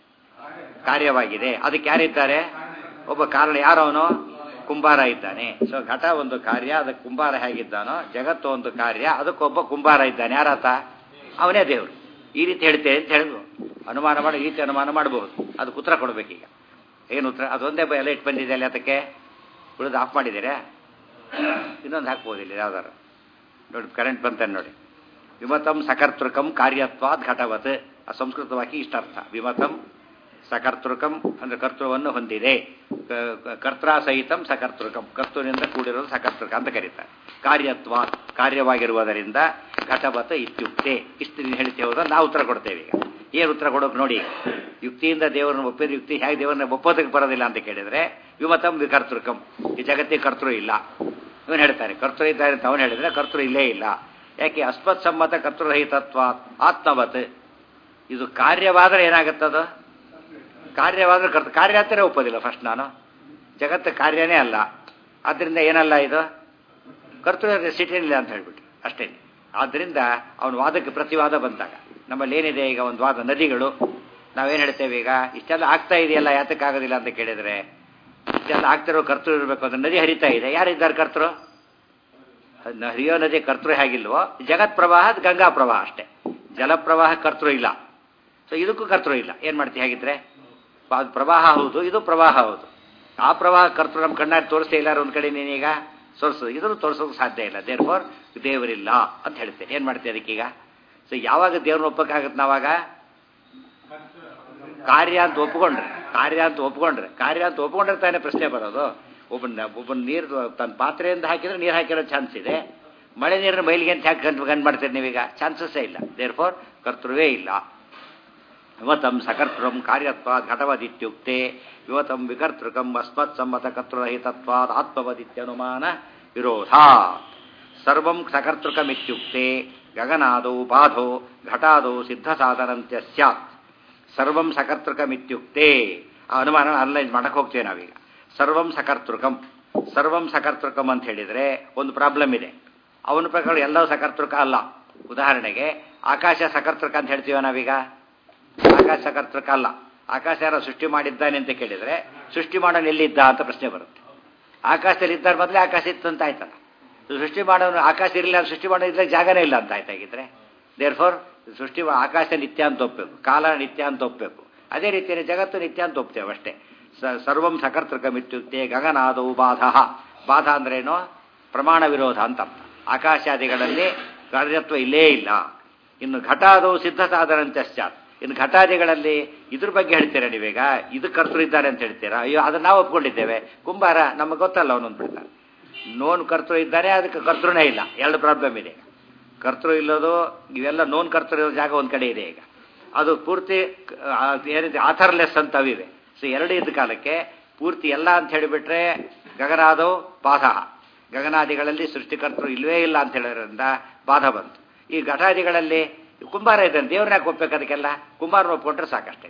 ಕಾರ್ಯವಾಗಿದೆ ಅದಕ್ಕೆ ಯಾರಿದ್ದಾರೆ ಒಬ್ಬ ಕಾರಣ ಯಾರವನು ಕುಂಬಾರ ಇದ್ದಾನೆ ಸೊ ಘಟ ಒಂದು ಕಾರ್ಯ ಅದಕ್ಕೆ ಕುಂಬಾರ ಹೇಗಿದ್ದಾನೋ ಜಗತ್ತು ಒಂದು ಕಾರ್ಯ ಅದಕ್ಕೊಬ್ಬ ಕುಂಬಾರ ಇದ್ದಾನೆ ಯಾರಾತ ಅವನೇ ದೇವರು ಈ ರೀತಿ ಹೇಳ್ತೇನೆ ಅಂತ ಹೇಳಿದ್ರು ಅನುಮಾನ ಮಾಡಿ ಈ ರೀತಿ ಅನುಮಾನ ಮಾಡಬಹುದು ಅದಕ್ಕೆ ಉತ್ತರ ಕೊಡ್ಬೇಕೀಗ ಏನು ಉತ್ತರ ಅದೊಂದೇ ಬ- ಲೈಟ್ ಬಂದಿದೆ ಅಲ್ಲಿ ಅದಕ್ಕೆ ಉಳಿದು ಆಫ್ ಮಾಡಿದ್ದೀರಾ ಇನ್ನೊಂದು ಹಾಕ್ಬೋದಿಲ್ಲ ಯಾವ್ದಾರು ನೋಡಿ ಕರೆಂಟ್ ಬಂತಾನೆ ನೋಡಿ ವಿಮತಂ ಸಕರ್ತೃಕಂ ಕಾರ್ಯತ್ವಾದ್ ಘಟವತ್ ಆ ಸಂಸ್ಕೃತ ವಾಕ್ಯ ಇಷ್ಟ ಅರ್ಥ ವಿಮತಂ ಸಕರ್ತೃಕಂ ಅಂದ್ರೆ ಕರ್ತೃವನ್ನು ಹೊಂದಿದೆ ಕ- ಕ- ಕರ್ತ್ರಾಸಹಿತಂ ಸಕರ್ತೃಕಂ ಕರ್ತೃನಿಂದ ಕೂಡಿರೋದು ಸಕರ್ತೃಕ ಅಂತ ಕರೀತಾರೆ ಕಾರ್ಯತ್ವ ಕಾರ್ಯವಾಗಿರುವುದರಿಂದ ಘಟವತ್ ಇತ್ಯುಕ್ತೆ ಇಷ್ಟು ನೀನು ಹೇಳ್ತೇವೆ ಹೋದ್ರೆ ನಾವು ಉತ್ತರ ಕೊಡ್ತೇವೆ ಈಗ ಏನು ಉತ್ತರ ಕೊಡೋಕೆ ನೋಡಿ ಯುಕ್ತಿಯಿಂದ ದೇವರನ್ನ ಒಪ್ಪಿದ ಯುಕ್ತಿ ಹೇಗೆ ದೇವರನ್ನ ಒಪ್ಪೋದಕ್ಕೆ ಬರೋದಿಲ್ಲ ಅಂತ ಕೇಳಿದ್ರೆ ವಿಮತಂ ವಿಕರ್ತೃಕಂ ಈ ಜಗತ್ತಿಗೆ ಕರ್ತೃ ಇಲ್ಲ ಇವನು ಹೇಳ್ತಾನೆ ಕರ್ತೃ ಇದ್ದಾರೆ ಅಂತ ಅವನು ಹೇಳಿದ್ರೆ ಕರ್ತೃ ಇಲ್ಲೇ ಇಲ್ಲ ಯಾಕೆ ಅಸ್ಮತ್ ಸಮ್ಮತ ಕರ್ತೃರಹಿತತ್ವ ಆತ್ಮವತ್ ಇದು ಕಾರ್ಯವಾದರೆ ಏನಾಗುತ್ತದು ಕಾರ್ಯವಾದ್ರೆ ಕರ್ತ ಕಾರ್ಯ ಅಂತಾನೆ ಒಪ್ಪೋದಿಲ್ಲ ಫಸ್ಟ್ ನಾನು ಜಗತ್ತು ಕಾರ್ಯನೇ ಅಲ್ಲ ಆದ್ದರಿಂದ ಏನಲ್ಲ ಇದು ಕರ್ತೃ ಸಿಟಿನಿಲ್ಲ ಅಂತ ಹೇಳ್ಬಿಟ್ಟು ಅಷ್ಟೇ ಆದ್ದರಿಂದ ಅವನ ವಾದಕ್ಕೆ ಪ್ರತಿವಾದ ಬಂದಾಗ ನಮ್ಮಲ್ಲಿ ಏನಿದೆ ಈಗ ಒಂದು ವಾದ ನದಿಗಳು ನಾವೇನು ಹೇಳ್ತೇವೆ ಈಗ ಇಷ್ಟೆಲ್ಲ ಆಗ್ತಾ ಇದೆಯಲ್ಲ ಯಾತಕ್ಕಾಗೋದಿಲ್ಲ ಅಂತ ಕೇಳಿದ್ರೆ ಇಷ್ಟೆಲ್ಲ ಆಗ್ತಿರೋ ಕರ್ತೃ ಇರಬೇಕು ಅಂದ್ರೆ ನದಿ ಹರಿತಾ ಇದೆ ಯಾರಿದ್ದಾರೆ ಕರ್ತೃ ಅದ್ನ ಹರಿಯೋ ನದಿ ಕರ್ತೃ ಹೇಗಿಲ್ವೋ ಜಗತ್ ಪ್ರವಾಹ ಅದು ಗಂಗಾ ಪ್ರವಾಹ ಅಷ್ಟೇ ಜಲಪ್ರವಾಹ ಕರ್ತೃ ಇಲ್ಲ ಸೊ ಇದಕ್ಕೂ ಕರ್ತೃ ಇಲ್ಲ ಏನು ಮಾಡ್ತೀವಿ ಹಾಗಿದ್ರೆ ಅದು ಪ್ರವಾಹ ಹೌದು ಇದು ಪ್ರವಾಹ ಹೌದು ಆ ಪ್ರವಾಹ ಕರ್ತೃ ನಮ್ಮ ಕಣ್ಣಾಗಿ ತೋರಿಸ್ತೇ ಇಲ್ಲ ಒಂದು ಕಡೆ ನೀನೀಗ ತೋರಿಸೋದು ಇದನ್ನು ತೋರಿಸೋಕೆ ಸಾಧ್ಯ ಇಲ್ಲ ದೇರ್ಫೋರ್ ದೇವರಿಲ್ಲ ಅಂತ ಹೇಳ್ತೇನೆ ಏನು ಮಾಡ್ತೀವಿ ಅದಕ್ಕೀಗ ಸೊ ಯಾವಾಗ ದೇವ್ರನ್ನ ಒಪ್ಪಕ್ಕಾಗತ್ತೆ ನಾವಾಗ ಕಾರ್ಯ ಅಂತ ಒಪ್ಕೊಂಡ್ರೆ ಕಾರ್ಯ ಅಂತ ಒಪ್ಕೊಂಡ್ರೆ ಕಾರ್ಯ ಅಂತ ಒಪ್ಕೊಂಡ್ರೆ ತಾನೇ ಪ್ರಶ್ನೆ ಬರೋದು ಒಬ್ಬನ ಒಬ್ಬನ ನೀರು ತನ್ನ ಪಾತ್ರೆಯಿಂದ ಹಾಕಿದ್ರೆ ನೀರು ಹಾಕಿರೋ ಚಾನ್ಸ್ ಇದೆ ಮಳೆ ನೀರನ್ನ ಮೈಲಿಗೆ ಅಂತ ಹಾಕಿ ಗಂಟು ಗಂಡು ಮಾಡ್ತೀರಿ ನೀವೀಗ ಚಾನ್ಸಸ್ಸೇ ಇಲ್ಲ ದೇರ್ ಫೋರ್ ಕರ್ತೃವೇ ಇಲ್ಲ ಯುವತಂ ಸಕರ್ತೃಂ ಕಾರ್ಯತ್ವಾದ್ ಘಟವದಿತ್ಯುಕ್ತೆ ಯುವತಂ ವಿಕರ್ತೃಕಂ ಅಸ್ಮತ್ ಸಮ್ಮತ ಕರ್ತೃರಹಿತತ್ವಾದ್ ಆತ್ಮವದಿತ್ಯನುಮಾನ ವಿರೋಧ ಸರ್ವಂ ಸಕರ್ತೃಕಮಿತ್ಯುಕ್ತೆ ಗಗನಾದೌ ಬಾಧೋ ಘಟಾದೌ ಸಿದ್ಧ ಸಾಧನಂತ್ಯ ಸ್ಯಾತ್ ಸರ್ವಂ ಸಕರ್ತೃಕಮಿತ್ಯುಕ್ತೆ ಆ ಅನುಮಾನ ಅನಲೈಸ್ ಮಾಡಕ್ಕೆ ಹೋಗ್ತೇವೆ ನಾವೀಗ ಸರ್ವಂ ಸಕರ್ತೃಕಂ ಸರ್ವಂ ಸಕರ್ತೃಕಂ ಅಂತ ಹೇಳಿದ್ರೆ ಒಂದು ಪ್ರಾಬ್ಲಮ್ ಇದೆ ಅವನ ಪ್ರಕಾರ ಎಲ್ಲವೂ ಸಕರ್ತೃಕ ಅಲ್ಲ ಉದಾಹರಣೆಗೆ ಆಕಾಶ ಸಕರ್ತೃಕ ಅಂತ ಹೇಳ್ತೀವ ನಾವೀಗ ಆಕಾಶ ಸಕರ್ತೃಕ ಅಲ್ಲ ಆಕಾಶ ಯಾರೋ ಸೃಷ್ಟಿ ಮಾಡಿದ್ದಾನೆ ಅಂತ ಕೇಳಿದ್ರೆ ಸೃಷ್ಟಿ ಮಾಡೋನು ಎಲ್ಲಿದ್ದ ಅಂತ ಪ್ರಶ್ನೆ ಬರುತ್ತೆ ಆಕಾಶದಲ್ಲಿ ಇದ್ದಾರೆ ಮೊದಲೇ ಆಕಾಶ ಇತ್ತು ಅಂತ ಆಯ್ತಲ್ಲ ಸೃಷ್ಟಿ ಮಾಡೋನು ಆಕಾಶ ಇರಲಿಲ್ಲ ಸೃಷ್ಟಿ ಮಾಡೋ ಇದ್ರೆ ಜಾಗನೇ ಇಲ್ಲ ಅಂತ ಆಯ್ತಾಗಿದ್ರೆ ದೇರ್ ಫೋರ್ ಸೃಷ್ಟಿ ಮಾ- ಆಕಾಶ ನಿತ್ಯ ಅಂತ ಒಪ್ಪಬೇಕು ಕಾಲ ನಿತ್ಯ ಅಂತ ಒಪ್ಪಬೇಕು ಅದೇ ರೀತಿಯಲ್ಲಿ ಜಗತ್ತು ನಿತ್ಯ ಅಂತ ಒಪ್ತೇವೆ ಅಷ್ಟೇ ಸ- ಸರ್ವಂ ಸಕರ್ತೃಕಮಿತ್ಯುಕ್ತೆ ಗಗನಾದವು ಬಾಧ ಬಾಧ ಅಂದ್ರೇನು ಪ್ರಮಾಣ ವಿರೋಧ ಅಂತ ಅರ್ಥ ಆಕಾಶಾದಿಗಳಲ್ಲಿ ಕಾರ್ಯತ್ವ ಇಲ್ಲೇ ಇಲ್ಲ ಇನ್ನು ಘಟಾದವು ಸಿದ್ಧ ಸಾಧನಂತೆ ಸ್ಯಾತ್ ಇನ್ನು ಘಟಾದಿಗಳಲ್ಲಿ ಇದ್ರ ಬಗ್ಗೆ ಹೇಳ್ತೀರಾ ನೀವೀಗ ಇದು ಕರ್ತೃ ಇದ್ದಾರೆ ಅಂತ ಹೇಳ್ತೀರಾ ಅಯ್ಯೋ ಅದನ್ನ ನಾವು ಒಪ್ಕೊಂಡಿದ್ದೇವೆ ಕುಂಬಾರ ನಮಗೆ ಗೊತ್ತಲ್ಲ ಅವನೊಂದು ಬಿಡ್ತಾರೆ ನೋನ್ ಕರ್ತೃ ಇದ್ದಾರೆ ಅದಕ್ಕೆ ಕರ್ತೃನೇ ಇಲ್ಲ ಎರಡು ಪ್ರಾಬ್ಲಮ್ ಇದೆ ಈಗ ಕರ್ತೃ ಇಲ್ಲೋದು ಇವೆಲ್ಲ ನೋನ್ ಕರ್ತೃ ಇರೋ ಜಾಗ ಒಂದು ಕಡೆ ಇದೆ ಈಗ ಅದು ಪೂರ್ತಿ ಆ, ಏನಿದೆ ಆಥರ್ಲೆಸ್ ಅಂತ ಅವಿವೆ ಸೊ ಎರಡು ಇದ್ದ ಕಾಲಕ್ಕೆ ಪೂರ್ತಿ ಎಲ್ಲ ಅಂತ ಹೇಳಿಬಿಟ್ರೆ ಗಗನಾದವು ಬಾಧ ಗಗನಾದಿಗಳಲ್ಲಿ ಸೃಷ್ಟಿಕರ್ತರು ಇಲ್ವೇ ಇಲ್ಲ ಅಂತ ಹೇಳಿದ್ರಿಂದ ಬಾಧ ಬಂತು ಈ ಘಟಾದಿಗಳಲ್ಲಿ ಕುಂಬಾರ ಇದ್ದಾನೆ ದೇವ್ರನ್ನ ಯಾಕೆ ಒಪ್ಬೇಕು ಅದಕ್ಕೆಲ್ಲ ಕುಂಬಾರನ ಒಪ್ಕೊಂಡ್ರೆ ಸಾಕಷ್ಟೇ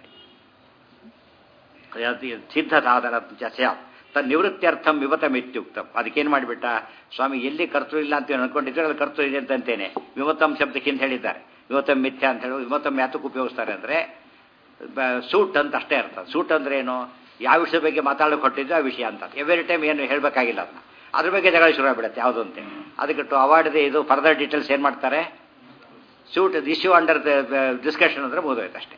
ಸಿದ್ಧ ಸಾಧನ ಸ್ಯಾತ್ ತನ್ನ ನಿವೃತ್ತಿಯರ್ಥಂ ವಿಮತಮಿತ್ಯುಕ್ತಂ ಅದಕ್ಕೇನು ಮಾಡಿಬಿಟ್ಟ ಸ್ವಾಮಿ ಎಲ್ಲಿ ಕರ್ತೃ ಇಲ್ಲ ಅಂತ ಅನ್ಕೊಂಡಿದ್ರೆ ಅಲ್ಲಿ ಕರ್ತೃ ಇದೆ ಅಂತಂತೇನೆ ವಿಮತಂ ಶಬ್ದಕ್ಕಿಂತ ಹೇಳಿದ್ದಾರೆ ವಿಮತಂ ಮಿಥ್ಯ ಅಂತ ಹೇಳಿ ವಿಮತಂ ಯಾತಕ್ಕೆ ಉಪಯೋಗಿಸ್ತಾರೆ ಅಂದರೆ ಸೂಟ್ ಅಂತ ಅಷ್ಟೇ ಅರ್ಥ ಸೂಟ್ ಅಂದ್ರೆ ಏನು ಯಾವ ವಿಷಯ ಬಗ್ಗೆ ಮಾತಾಡೋಕೆ ಹೊಟ್ಟಿದ್ದು ಆ ವಿಷಯ ಅಂತ ಎವ್ರಿ ಟೈಮ್ ಏನು ಹೇಳಬೇಕಾಗಿಲ್ಲ ಅದನ್ನ ಅದ್ರ ಬಗ್ಗೆ ಜಗಳ ಶುರು ಆಗ್ಬಿಡುತ್ತೆ ಯಾವುದೋ ಅಂತ ಅದಕ್ಕೆ ಟು ಅವಾರ್ಡ್ ಇದು ಫರ್ದರ್ ಡೀಟೇಲ್ಸ್ ಏನು ಮಾಡ್ತಾರೆ ಸೂಟ್ ಇಶ್ಯೂ ಅಂಡರ್ ಡಿಸ್ಕಷನ್ ಅಂದ್ರೆ ಮುಗಿದೋಯ್ತು ಅಷ್ಟೇ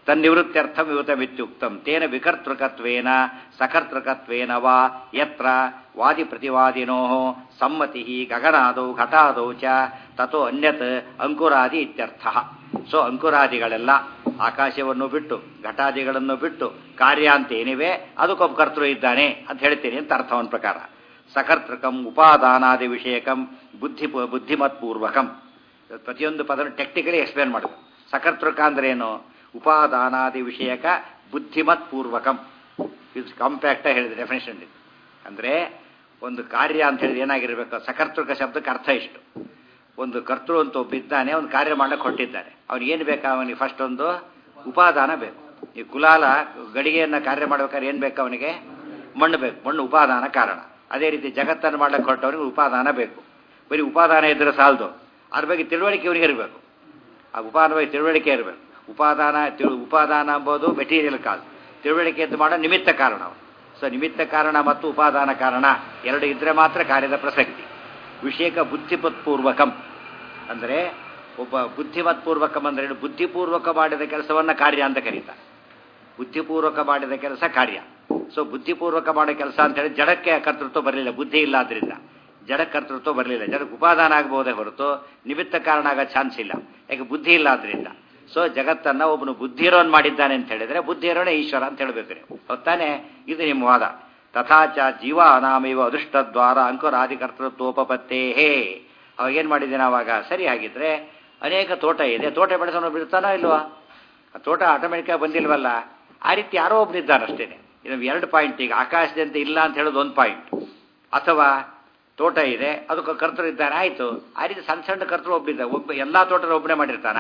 ತನ್ನಿವೃತ್ತ್ಯರ್ಥ ವಿವತಮಿತ್ಯುಕ್ತಂ ತೇನ ವಿಕರ್ತೃಕತ್ವೇನ ಸಕರ್ತೃಕತ್ವೇನ ವಾ ಯತ್ರ ವಾದಿ ಪ್ರತಿವಾದಿನೋ ಸಮ್ಮತಿ ಗಗನಾದೌ ಘಟಾದೌ ಚ ತಥೋ ಅನ್ಯತ್ ಅಂಕುರಾದಿ ಇತ್ಯರ್ಥ ಸೊ ಅಂಕುರಾದಿಗಳೆಲ್ಲ ಆಕಾಶವನ್ನು ಬಿಟ್ಟು ಘಟಾದಿಗಳನ್ನು ಬಿಟ್ಟು ಕಾರ್ಯ ಅಂತ ಏನಿವೆ ಅದಕ್ಕೊಬ್ಬ ಕರ್ತೃ ಇದ್ದಾನೆ ಅಂತ ಹೇಳ್ತೀನಿ ಅಂತ ಅರ್ಥ ಅವನ ಪ್ರಕಾರ ಸಕರ್ತೃಕಂ ಉಪಾದಾನಾದಿ ವಿಷಯಕಂ ಬುದ್ಧಿ ಬುದ್ಧಿಮತ್ಪೂರ್ವಕಂ ಪ್ರತಿಯೊಂದು ಪದ ಟೆಕ್ನಿಕಲಿ ಎಕ್ಸ್ಪ್ಲೇನ್ ಮಾಡೋದು ಸಕರ್ತೃಕ ಅಂದ್ರೆ ಏನು ಉಪಾದಾನಾದಿ ವಿಷಯಕ ಬುದ್ಧಿಮತ್ ಪೂರ್ವಕಂ ಇದು ಕಾಂಪ್ಯಾಕ್ಟ್ ಹೇಳಿದೆ ಡೆಫಿನೇಷನ್ ಇದು ಅಂದರೆ ಒಂದು ಕಾರ್ಯ ಅಂತ ಹೇಳಿದ್ರೆ ಏನಾಗಿರ್ಬೇಕು ಸಕರ್ತೃಕ ಶಬ್ದಕ್ಕೆ ಅರ್ಥ ಇಷ್ಟು ಒಂದು ಕರ್ತೃ ಅಂತ ಒಬ್ಬಿದ್ದಾನೆ ಒಂದು ಕಾರ್ಯ ಮಾಡಕ್ಕೆ ಹೊಟ್ಟಿದ್ದಾನೆ ಅವ್ನಿಗೆ ಏನು ಬೇಕಾ ಅವನಿಗೆ ಫಸ್ಟ್ ಒಂದು ಉಪಾದಾನ ಬೇಕು ಈ ಕುಲಾಲ ಗಡಿಗೆಯನ್ನು ಕಾರ್ಯ ಮಾಡ್ಬೇಕಾದ್ರೆ ಏನು ಬೇಕು ಅವನಿಗೆ ಮಣ್ಣು ಬೇಕು ಮಣ್ಣು ಉಪಾದಾನ ಕಾರಣ ಅದೇ ರೀತಿ ಜಗತ್ತನ್ನು ಮಾಡ್ಲಿಕ್ಕೆ ಹೊರಟವನಿಗೆ ಉಪಾದಾನ ಬೇಕು ಬರೀ ಉಪಾದಾನ ಇದ್ರೆ ಸಾಲದು ಅದ್ರ ಬಗ್ಗೆ ತಿಳುವಳಿಕೆ ಇವನಿಗೆ ಇರಬೇಕು ಆ ಉಪಾದಾನ ಬಗ್ಗೆ ತಿಳುವಳಿಕೆ ಇರಬೇಕು ಉಪಾದಾನ ತಿಳು ಉಪಾದಾನ ಎಂಬುದು ಮೆಟೀರಿಯಲ್ ಕಾಲ್ ತಿಳುವಳಿಕೆ ಅಂತ ಮಾಡೋ ನಿಮಿತ್ತ ಕಾರಣ ಅವು. ಸೊ ನಿಮಿತ್ತ ಕಾರಣ ಮತ್ತು ಉಪಾದಾನ ಕಾರಣ ಎರಡು ಇದ್ರೆ ಮಾತ್ರ ಕಾರ್ಯದ ಪ್ರಸಕ್ತಿ ವಿಷೇಕ ಬುದ್ಧಿಪತ್ಪೂರ್ವಕಂ ಅಂದರೆ ಒಬ್ಬ ಬುದ್ಧಿಮತ್ಪೂರ್ವಕಂ ಅಂದ್ರೆ ಏನು? ಬುದ್ಧಿಪೂರ್ವಕ ಮಾಡಿದ ಕೆಲಸವನ್ನ ಕಾರ್ಯ ಅಂತ ಕರೀತಾರೆ ಬುದ್ಧಿಪೂರ್ವಕ ಮಾಡಿದ ಕೆಲಸ ಕಾರ್ಯ ಸೊ ಬುದ್ಧಿಪೂರ್ವಕ ಮಾಡೋ ಕೆಲಸ ಅಂತ ಹೇಳಿ ಜಡಕ್ಕೆ ಕರ್ತೃತ್ವ ಬರಲಿಲ್ಲ ಬುದ್ಧಿ ಇಲ್ಲ ಆದ್ರಿಂದ ಜಡ ಕರ್ತೃತ್ವ ಬರಲಿಲ್ಲ ಜಡಕ್ಕೆ ಉಪಾದಾನ ಆಗಬಹುದೇ ಹೊರತು ನಿಮಿತ್ತ ಕಾರಣ ಆಗೋ ಚಾನ್ಸ್ ಇಲ್ಲ ಯಾಕೆ ಬುದ್ಧಿ ಇಲ್ಲ ಆದ್ರಿಂದ ಸೊ ಜಗತ್ತನ್ನ ಒಬ್ಬನು ಬುದ್ಧಿ ಇರೋನ್ ಮಾಡಿದ್ದಾನೆ ಅಂತ ಹೇಳಿದ್ರೆ ಬುದ್ಧಿ ಇರೋನೇ ಈಶ್ವರ ಅಂತ ಹೇಳಬೇಕು ನೀವು ಹೊತ್ತಾನೆ ಇದು ನಿಮ್ಮ ವಾದ ತಥಾಚ ಜೀವ ಅನಾಮಿವ ಅದೃಷ್ಟದ್ವಾರ ಅಂಕುರಾದಿ ಕರ್ತೃತ್ವೋಪತ್ತೇ ಅವಾಗ ಏನು ಮಾಡಿದ್ದೇನೆ ಅವಾಗ ಸರಿ ಆಗಿದ್ರೆ ಅನೇಕ ತೋಟ ಇದೆ ತೋಟ ಬೆಳೆಸೋನು ಬಿಡ್ತಾನೋ ಇಲ್ವಾ ಆ ತೋಟ ಆಟೋಮೆಟಿಕ್ ಬಂದಿಲ್ವಲ್ಲ ಆ ರೀತಿ ಯಾರೋ ಒಬ್ಬನಿದ್ದಾನೆ ಅಷ್ಟೇನೆ ಇದು ಎರಡು ಪಾಯಿಂಟ್ ಈಗ ಆಕಾಶದಂತೆ ಇಲ್ಲ ಅಂತ ಹೇಳೋದು ಒಂದು ಪಾಯಿಂಟ್ ಅಥವಾ ತೋಟ ಇದೆ ಅದಕ್ಕೆ ಕರ್ತರು ಇದ್ದಾರೆ ಆಯಿತು ಆ ರೀತಿ ಸಣ್ಣ ಸಣ್ಣ ಕರ್ತರು ಒಬ್ಬರಿದ್ದ ಒಬ್ಬ ಎಲ್ಲ ತೋಟದ ಒಬ್ಬನೇ ಮಾಡಿರ್ತಾನ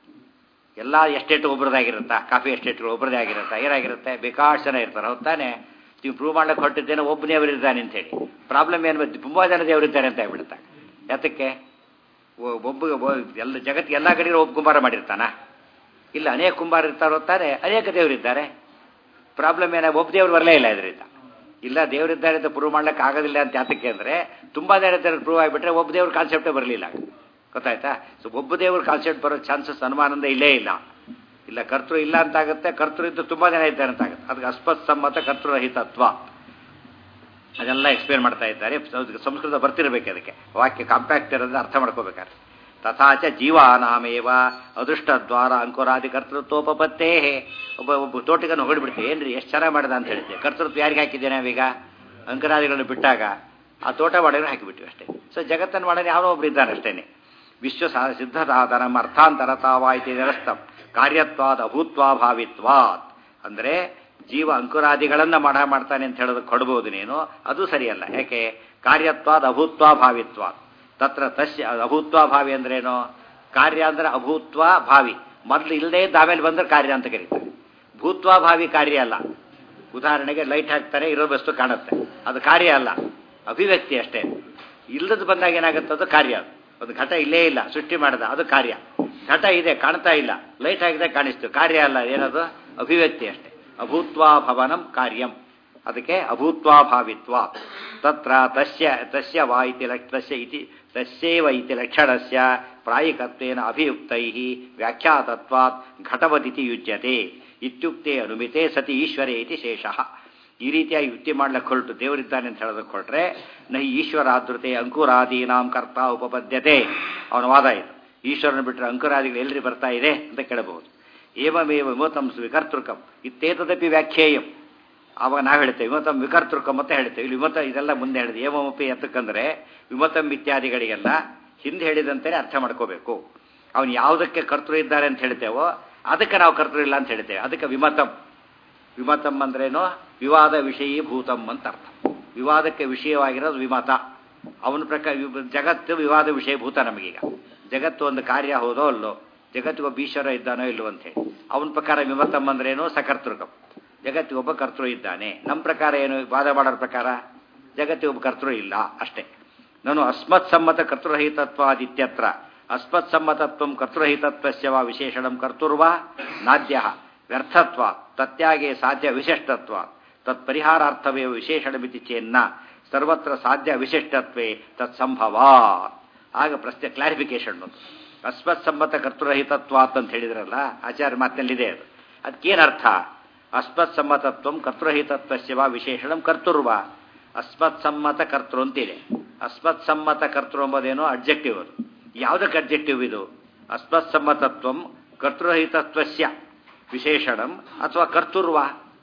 ಎಲ್ಲ ಎಸ್ಟೇಟ್ ಒಬ್ಬರದಾಗಿರುತ್ತಾ ಕಾಫಿ ಎಸ್ಟೇಟ್ಗಳು ಒಬ್ಬರದೇ ಆಗಿರುತ್ತಾ ಏನಾಗಿರುತ್ತೆ ಬೇಕಾಷ್ಟು ಜನ ಇರ್ತಾರೆ ಹೊತ್ತಾನೆ ನೀವು ಪ್ರೂವ್ ಮಾಡ್ಲಿಕ್ಕೆ ಹೊರಟಿದ್ದೇನೆ ಒಬ್ಬನೇ ಅವರಿದ್ದಾನೆ ಅಂತೇಳಿ ಪ್ರಾಬ್ಲಮ್ ಏನು ತುಂಬ ಜನ ದೇವರಿದ್ದಾರೆ ಅಂತ ಹೇಳ್ಬಿಡುತ್ತಾರೆ ಯಾತಕ್ಕೆ ಒ- ಒಬ್ಬ ಒಬ್ಬ- ಎಲ್ಲ ಜಗತ್ತಿಗೆ ಎಲ್ಲ ಕಡೆ ಒಬ್ಬ ಕುಂಬಾರ ಮಾಡಿರ್ತಾನ ಇಲ್ಲ ಅನೇಕ ಕುಂಬಾರ ಇರ್ತಾರೆ ಹೊತ್ತಾರೆ ಅನೇಕ ದೇವರಿದ್ದಾರೆ ಪ್ರಾಬ್ಲಮ್ ಏನ ಒಬ್ಬ ದೇವ್ರು ಬರಲೇ ಇಲ್ಲ ಇದರಿಂದ ಇಲ್ಲ ದೇವರಿದ್ದಾರೆ ಅಂತ ಪ್ರೂವ್ ಮಾಡ್ಲಿಕ್ಕೆ ಆಗೋದಿಲ್ಲ ಅಂತ ಯಾತಕ್ಕೆ ಅಂದರೆ ತುಂಬ ಜನ ಪ್ರೂವ್ ಆಗಿಬಿಟ್ರೆ ಒಬ್ಬ ದೇವ್ರ ಕಾನ್ಸೆಪ್ಟೇ ಬರಲಿಲ್ಲ ಗೊತ್ತಾಯ್ತಾ ಸೊ ಒಬ್ಬ ದೇವ್ರ ಕಾನ್ಸೆಪ್ಟ್ ಬರೋ ಚಾನ್ಸಸ್ ಅನುಮಾನದಿಂದ ಇಲ್ಲೇ ಇಲ್ಲ ಇಲ್ಲ ಕರ್ತೃ ಇಲ್ಲ ಅಂತ ಆಗುತ್ತೆ ಕರ್ತೃ ಇದ್ದು ತುಂಬ ಜನ ಇದ್ದಾರೆ ಅಂತ ಆಗುತ್ತೆ ಅದಕ್ಕೆ ಅಸ್ಪತ್ಸಮ್ಮತ ಕರ್ತೃರಹಿತತ್ವ ಅದೆಲ್ಲ ಎಕ್ಸ್ಪ್ಲೇನ್ ಮಾಡ್ತಾ ಇದ್ದಾರೆ ಅದು ಸಂಸ್ಕೃತ ಬರ್ತಿರ್ಬೇಕು ಅದಕ್ಕೆ ವಾಕ್ಯ ಕಾಂಪ್ಯಾಕ್ಟ್ ಇರೋದ್ರೆ ಅರ್ಥ ಮಾಡ್ಕೋಬೇಕಾದ್ರೆ ತಥಾಚ ಜೀವಾನಾಮೇವ ಅದೃಷ್ಟದ್ವಾರ ಅಂಕುರಾದಿ ಕರ್ತೃತ್ವೋಪತ್ತೇ ಒಬ್ಬ ಒಬ್ಬ ತೋಟಿಗನ್ನು ಹೊಗಡ್ಬಿಡ್ತೀವಿ ಏನ್ರಿ ಎಷ್ಟು ಚೆನ್ನಾಗಿ ಮಾಡಿದ ಅಂತ ಹೇಳಿದ್ದೆ ಕರ್ತೃತ್ವ ಯಾರಿಗೆ ಹಾಕಿದ್ದೇನೆ ನಾವೀಗ ಅಂಕರಾದಿಗಳನ್ನು ಬಿಟ್ಟಾಗ ಆ ತೋಟ ಮಾಡೋರು ಹಾಕಿಬಿಟ್ಟಿವಿ ಅಷ್ಟೇ ಸೊ ಜಗತ್ತನ್ನು ಮಾಡೋದು ಯಾವನೋ ಒಬ್ರು ಇದ್ದಾನೆ ಅಷ್ಟೇನೆ ವಿಶ್ವ ಸಾ ಸಿದ್ಧತಾದನಂ ಅರ್ಥಾಂತರತಾವಾಯಿತಿ ನಿರಸ್ತಂ ಕಾರ್ಯತ್ವಾದ ಅಭೂತ್ವಾಭಾವಿತ್ವಾತ್ ಅಂದರೆ ಜೀವ ಅಂಕುರಾದಿಗಳನ್ನ ಮಾಡ ಮಾಡ್ತಾನೆ ಅಂತ ಹೇಳೋದಕ್ಕೆ ಕೊಡ್ಬೋದು ನೀನು ಅದು ಸರಿಯಲ್ಲ ಯಾಕೆ ಕಾರ್ಯತ್ವಾದ ಅಭೂತ್ವಾಭಾವಿತ್ವಾತ್ ತತ್ರ ತಸ್ಯ ಅಭೂತ್ವಾಭಾವಿ ಅಂದ್ರೇನು ಕಾರ್ಯ ಅಂದ್ರೆ ಅಭೂತ್ವ ಭಾವಿ ಮೊದಲು ಇಲ್ಲದೆ ಇದ್ದ ಆಮೇಲೆ ಬಂದ್ರೆ ಕಾರ್ಯ ಅಂತ ಕರೀತಾರೆ ಭೂತ್ವಾಭಾವಿ ಕಾರ್ಯ ಅಲ್ಲ ಉದಾಹರಣೆಗೆ ಲೈಟ್ ಹಾಕ್ತಾರೆ ಇರೋ ವಸ್ತು ಕಾಣುತ್ತೆ ಅದು ಕಾರ್ಯ ಅಲ್ಲ ಅಭಿವ್ಯಕ್ತಿ ಅಷ್ಟೇ ಇಲ್ಲದ ಬಂದಾಗ ಏನಾಗುತ್ತೆ ಅದು ಕಾರ್ಯ ಅದು ಒಂದು ಘಟ ಇಲ್ಲೇ ಇಲ್ಲ ಸೃಷ್ಟಿ ಮಾಡಿದ ಅದು ಕಾರ್ಯ ಘಟ ಇದೆ ಕಾಣ್ತಾ ಇಲ್ಲ ಲೈಟ್ ಹಾಕಿದೆ ಕಾಣಿಸ್ತು ಕಾರ್ಯ ಅಲ್ಲ ಏನದು ಅಭಿವ್ಯಕ್ತಿ ಅಷ್ಟೇ ಅಭೂತ್ವಾಭವನಂ ಕಾರ್ಯಂ ಅದಕ್ಕೆ ಅಭೂತ್ವಾಭಾವಿತ್ವ ತತ್ರ ತಸ್ಯ ತಸ್ಯ ವಾ ಇತಿ ಲಕ್ ತಸ್ಯ ಇತಿ ತಸ್ಯೇವ ಇತಿ ಲಕ್ಷಣಸ್ಯ ಪ್ರಾಯಿಕತ್ವೇನ ಅಭಿಯುಕ್ತೈ ವ್ಯಾಖ್ಯಾತತ್ವಾತ್ ಘಟವದಿತಿ ಯುಜ್ಯತೆ ಇತ್ಯುಕ್ತೆ ಅನುಮಿತೆ ಸತಿ ಈಶ್ವರೇ ಇತಿ ಶೇಷಃ ಈ ರೀತಿಯಾಗಿ ಯುಕ್ತಿ ಮಾಡ್ಲಿಕ್ಕೆ ಹೊರಟು ದೇವರಿದ್ದಾನೆ ಅಂತ ಹೇಳೋದಕ್ಕೆ ಹೊರಟ್ರೆ ನಹಿ ಈಶ್ವರಾದೃತೆ ಅಂಕುರಾದೀನಾಂ ಕರ್ತ ಉಪಪದ್ಯತೆ ಅವನ ವಾದ ಇದು ಈಶ್ವರನ ಬಿಟ್ಟರೆ ಅಂಕುರಾದಿಗಳು ಎಲ್ರಿ ಬರ್ತಾ ಇದೆ ಅಂತ ಕೇಳಬಹುದು ಏವಮೇವ ವಿಮತಂ ವಿಕರ್ತೃಕಂ ಇತ್ತೇತದಪಿ ವ್ಯಾಖ್ಯೇಯಂ ಆವಾಗ ನಾವು ಹೇಳ್ತೇವೆ ವಿಮತಂ ವಿಕರ್ತೃಕಂ ಅಂತ ಹೇಳ್ತೇವೆ ಇಲ್ಲಿ ವಿಮತ ಇದೆಲ್ಲ ಮುಂದೆ ಹೇಳಿದೆ ಏಮಮಪಿ ಎತ್ತಕ್ಕಂದ್ರೆ ವಿಮತಂ ಇತ್ಯಾದಿಗಳಿಗೆಲ್ಲ ಹಿಂದೆ ಹೇಳಿದಂತೆ ಅರ್ಥ ಮಾಡ್ಕೋಬೇಕು ಅವನು ಯಾವುದಕ್ಕೆ ಕರ್ತೃ ಇದ್ದಾರೆ ಅಂತ ಹೇಳ್ತೇವೋ ಅದಕ್ಕೆ ನಾವು ಕರ್ತೃ ಇಲ್ಲ ಅಂತ ಹೇಳ್ತೇವೆ ಅದಕ್ಕೆ ವಿಮತಂ ವಿಮತಂ ಅಂದ್ರೇನು ವಿವಾದ ವಿಷಯೀ ಭೂತಂ ಅಂತ ಅರ್ಥ ವಿವಾದಕ್ಕೆ ವಿಷಯವಾಗಿರೋದು ವಿಮತ ಅವನ ಪ್ರಕಾರ ವಿ- ಜಗತ್ತು ವಿವಾದ ವಿಷಯ ಭೂತ ನಮಗೀಗ ಜಗತ್ತು ಒಂದು ಕಾರ್ಯ ಹೋದೋ ಅಲ್ಲೋ ಜಗತ್ತಿಗೊಬ್ಬ ಈಶ್ವರ ಇದ್ದಾನೋ ಇಲ್ಲೋ ಅಂತ ಹೇಳಿ ಅವನ ಪ್ರಕಾರ ವಿಮತಂ ಅಂದ್ರೇನು ಸಕರ್ತೃಕಂ ಜಗತ್ತಿಗೊಬ್ಬ ಕರ್ತೃ ಇದ್ದಾನೆ ನಮ್ಮ ಪ್ರಕಾರ ಏನು ವಾದ ಮಾಡೋರ ಪ್ರಕಾರ ಜಗತ್ತಿಗೊಬ್ಬ ಕರ್ತೃ ಇಲ್ಲ ಅಷ್ಟೇ ನಾನು ಅಸ್ಮತ್ ಸಮ್ಮತ ಕರ್ತೃರಹಿತತ್ವಾದಿತ್ಯತ್ರ ಅಸ್ಮತ್ ಸಮ್ಮತತ್ವ ಕರ್ತೃರಹಿತತ್ವಸ್ಯ ವಾ ವಿಶೇಷಣಂ ಕರ್ತುರ್ವಾ ನಾದ್ಯ ವ್ಯರ್ಥತ್ವ ತತ್ಯಾಗೆ ಸಾಧ್ಯ ವಿಶಿಷ್ಟತ್ವ ತತ್ಪರಿಹಾರಾರ್ಥವೇ ವಿಶೇಷಣಮಿತಿ ಚೇನ್ನ ಸರ್ವತ್ರ ಸಾಧ್ಯ ವಿಶಿಷ್ಟತ್ವೇ ತತ್ಸಂಭವ ಆಗ ಪ್ರಶ್ನೆ ಕ್ಲಾರಿಫಿಕೇಶನ್ ಅಸ್ಮತ್ ಸಮ್ಮತ ಕರ್ತೃರಹಿತತ್ವ ಅಂತ ಹೇಳಿದ್ರಲ್ಲ ಆಚಾರ್ಯ ಮಾತಿನಲ್ಲಿದೆ ಅದು ಅದಕ್ಕೇನರ್ಥ ಅಸ್ಮತ್ ಸಮ್ಮತತ್ವ ಕರ್ತೃರಹಿತತ್ವಸ್ಯ ವಾ ವಿಶೇಷಣಂ ಕರ್ತುರ್ವ ಅಸ್ಮತ್ ಸಮ್ಮತ ಕರ್ತೃ ಅಂತಿದೆ ಅಸ್ಮತ್ ಸಮ್ಮತ ಕರ್ತೃ ಎಂಬುದೇನೋ ಅಬ್ಜೆಕ್ಟಿವ್ ಅದು ಯಾವುದಕ್ಕೆ ಅಬ್ಜೆಕ್ಟಿವ್ ಇದು ಅಸ್ಮತ್ ಸಮ್ಮತತ್ವ ಕರ್ತೃರಹಿತತ್ವಸ್ಯ ವಿಶೇಷಣಂ ಅಥವಾ ಕರ್ತುರ್ವ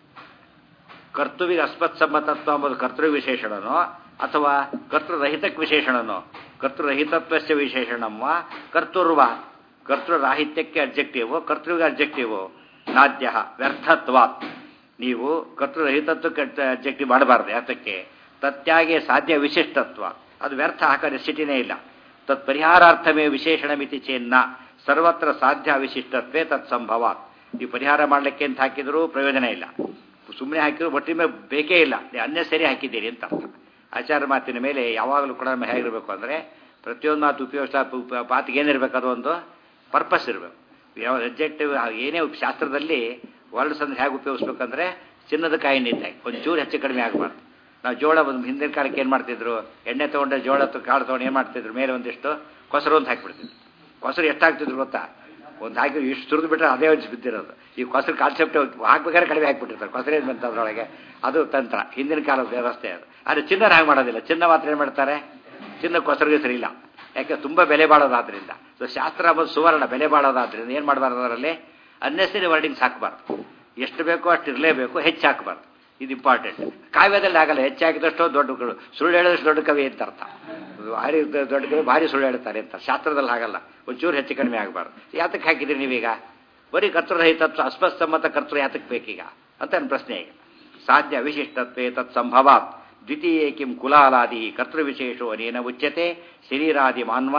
ಕರ್ತೃವಿಗೆ ಅಸ್ಮತ್ ಸಮ್ಮತತ್ವ ಎಂಬುದು ಕರ್ತೃ ವಿಶೇಷಣನೋ ಅಥವಾ ಕರ್ತೃರಹಿತಕ್ಕೆ ವಿಶೇಷಣನೋ ಕರ್ತೃರಹಿತತ್ವಸ್ಯ ವಿಶೇಷಣಮ್ಮ ಕರ್ತುರ್ವ ಕರ್ತೃರಾಹಿತ್ಯಕ್ಕೆ ಅಬ್ಜೆಕ್ಟಿವ್ ಕರ್ತೃವಿಗೆ ಅಬ್ಜೆಕ್ಟಿವ್ ನಾದ್ಯ ವ್ಯರ್ಥತ್ವಾತ್ ನೀವು ಕರ್ತೃರಹಿತತ್ವಕ್ಕೆ ಅಬ್ಜೆಕ್ಟಿವ್ ಮಾಡಬಾರ್ದು ಯಾತಕ್ಕೆ ತತ್ಯಾಗೆ ಸಾಧ್ಯ ವಿಶಿಷ್ಟತ್ವ ಅದು ವ್ಯರ್ಥ ಹಾಕದೆ ಸಿಟಿನೇ ಇಲ್ಲ ತತ್ ಪರಿಹಾರಾರ್ಥಮೇ ವಿಶೇಷಣ ಮಿತಿ ಚೇನ್ನ ಸರ್ವತ್ರ ಸಾಧ್ಯ ವಿಶಿಷ್ಟತ್ವೇ ತತ್ ಸಂಭವ ನೀವು ಪರಿಹಾರ ಮಾಡಲಿಕ್ಕೆ ಅಂತ ಹಾಕಿದರೂ ಪ್ರಯೋಜನ ಇಲ್ಲ ಸುಮ್ಮನೆ ಹಾಕಿದ್ರು ಒಟ್ಟಿನ ಮೇಲೆ ಬೇಕೇ ಇಲ್ಲ ನೀವು ಸರಿ ಹಾಕಿದ್ದೀರಿ ಅಂತ ಅರ್ಥ ಆಚಾರ ಮಾತಿನ ಮೇಲೆ ಯಾವಾಗಲೂ ಕೂಡ ನಮಗೆ ಹೇಗಿರಬೇಕು ಅಂದರೆ ಪ್ರತಿಯೊಂದು ಮಾತು ಉಪಯೋಗಿಸ್ತಾ ಮಾತಿಗೆ ಏನಿರಬೇಕು ಅದು ಒಂದು ಪರ್ಪಸ್ ಇರಬೇಕು ಯಾವ ಸಬ್ಜೆಕ್ಟಿವ್ ಏನೇ ಶಾಸ್ತ್ರದಲ್ಲಿ ವರ್ಡ್ಸ್ ಅಂದ್ರೆ ಹೇಗೆ ಉಪಯೋಗಿಸ್ಬೇಕಂದ್ರೆ ಚಿನ್ನದ ಕಾಯಿ ನಿಂತಾಗಿ ಒಂಚೂರು ಹೆಚ್ಚು ಕಡಿಮೆ ಆಗಬಾರ್ದು ನಾವು ಜೋಳ ಒಂದು ಹಿಂದಿನ ಕಾಲಕ್ಕೆ ಏನು ಮಾಡ್ತಿದ್ರು ಎಣ್ಣೆ ತೊಗೊಂಡ್ರೆ ಜೋಳ ಕಾಳು ತೊಗೊಂಡು ಏನು ಮಾಡ್ತಿದ್ರು ಮೇಲೆ ಒಂದಿಷ್ಟು ಕೊಸರು ಅಂತ ಹಾಕಿಬಿಡ್ತಿದ್ರು ಕೊಸರು ಎಷ್ಟಾಗ್ತಿದ್ರು ಗೊತ್ತಾ ಒಂದು ಹಾಕಿ ಇಷ್ಟು ಸುರಿದು ಬಿಟ್ಟರೆ ಅದೇ ಒಂದು ಬಿದ್ದಿರೋದು ಈ ಕೊಸರು ಕಾನ್ಸೆಪ್ಟ್ ಹಾಕ್ಬೇಕಾದ್ರೆ ಕಡಿಮೆ ಹಾಕ್ಬಿಟ್ಟಿರ್ತಾರೆ ಕೊಸರೇನು ಬಂತ ಅದರೊಳಗೆ ಅದು ತಂತ್ರ ಹಿಂದಿನ ಕಾಲದ ವ್ಯವಸ್ಥೆ ಅದು ಆದರೆ ಚಿನ್ನರ ಹಾಗೆ ಮಾಡೋದಿಲ್ಲ ಚಿನ್ನ ಮಾತ್ರ ಏನು ಮಾಡ್ತಾರೆ ಚಿನ್ನ ಕೊಸರಿಗೆ ಸರಿ ಇಲ್ಲ ಯಾಕೆ ತುಂಬ ಬೆಲೆ ಬಾಳೋದಾದ್ರಿಂದ ಸೊ ಶಾಸ್ತ್ರ ಅನ್ನೋದು ಸುವರ್ಣ ಬೆಲೆ ಬಾಳೋದಾದ್ರಿಂದ ಏನು ಮಾಡಬಾರ್ದು ಅದರಲ್ಲಿ ಅನ್ನೆಸರಿ ವರ್ಡಿಂಗ್ಸ್ ಹಾಕಬಾರ್ದು ಎಷ್ಟು ಬೇಕೋ ಅಷ್ಟು ಇರಲೇಬೇಕು ಹೆಚ್ಚು ಹಾಕಬಾರ್ದು ಇದು ಇಂಪಾರ್ಟೆಂಟ್ ಕಾವ್ಯದಲ್ಲಿ ಆಗಲ್ಲ ಹೆಚ್ಚಾಗಿದಷ್ಟು ದೊಡ್ಡ ಸುಳ್ಳು ಹೇಳಿದಷ್ಟು ದೊಡ್ಡ ಕವಿ ಅಂತ ಅರ್ಥ ಭಾರಿ ದೊಡ್ಡ ಕವಿ ಭಾರಿ ಸುಳ್ಳು ಹೇಳ್ತಾರೆ ಅಂತ ಶಾಸ್ತ್ರದಲ್ಲಿ ಹಾಗಲ್ಲ ಒಂಚೂರು ಹೆಚ್ಚು ಕಡಿಮೆ ಆಗಬಾರ್ದು ಯಾತಕ್ಕೆ ಹಾಕಿದ್ರಿ ನೀವೀಗ ಬರೀ ಕರ್ತೃರಹಿತತ್ವ ಅಸ್ಪಸ್ತಮ್ಮತ ಕರ್ತೃ ಯಾತಕ್ಕೆ ಬೇಕೀಗ ಅಂತ ನನ್ನ ಪ್ರಶ್ನೆ ಈಗ ಸಾಧ್ಯ ವಿಶಿಷ್ಟತ್ವೇ ತತ್ ಸಂಭವಾತ್ ದ್ವಿತೀಯೇ ಕಿಂ ಕುಲಾಲಾದಿ ಕರ್ತೃವಿಶೇಷೋ ಅನೇನ ಉಚ್ಯತೆ ಶರೀರಾದಿ ಮಾನ್ವ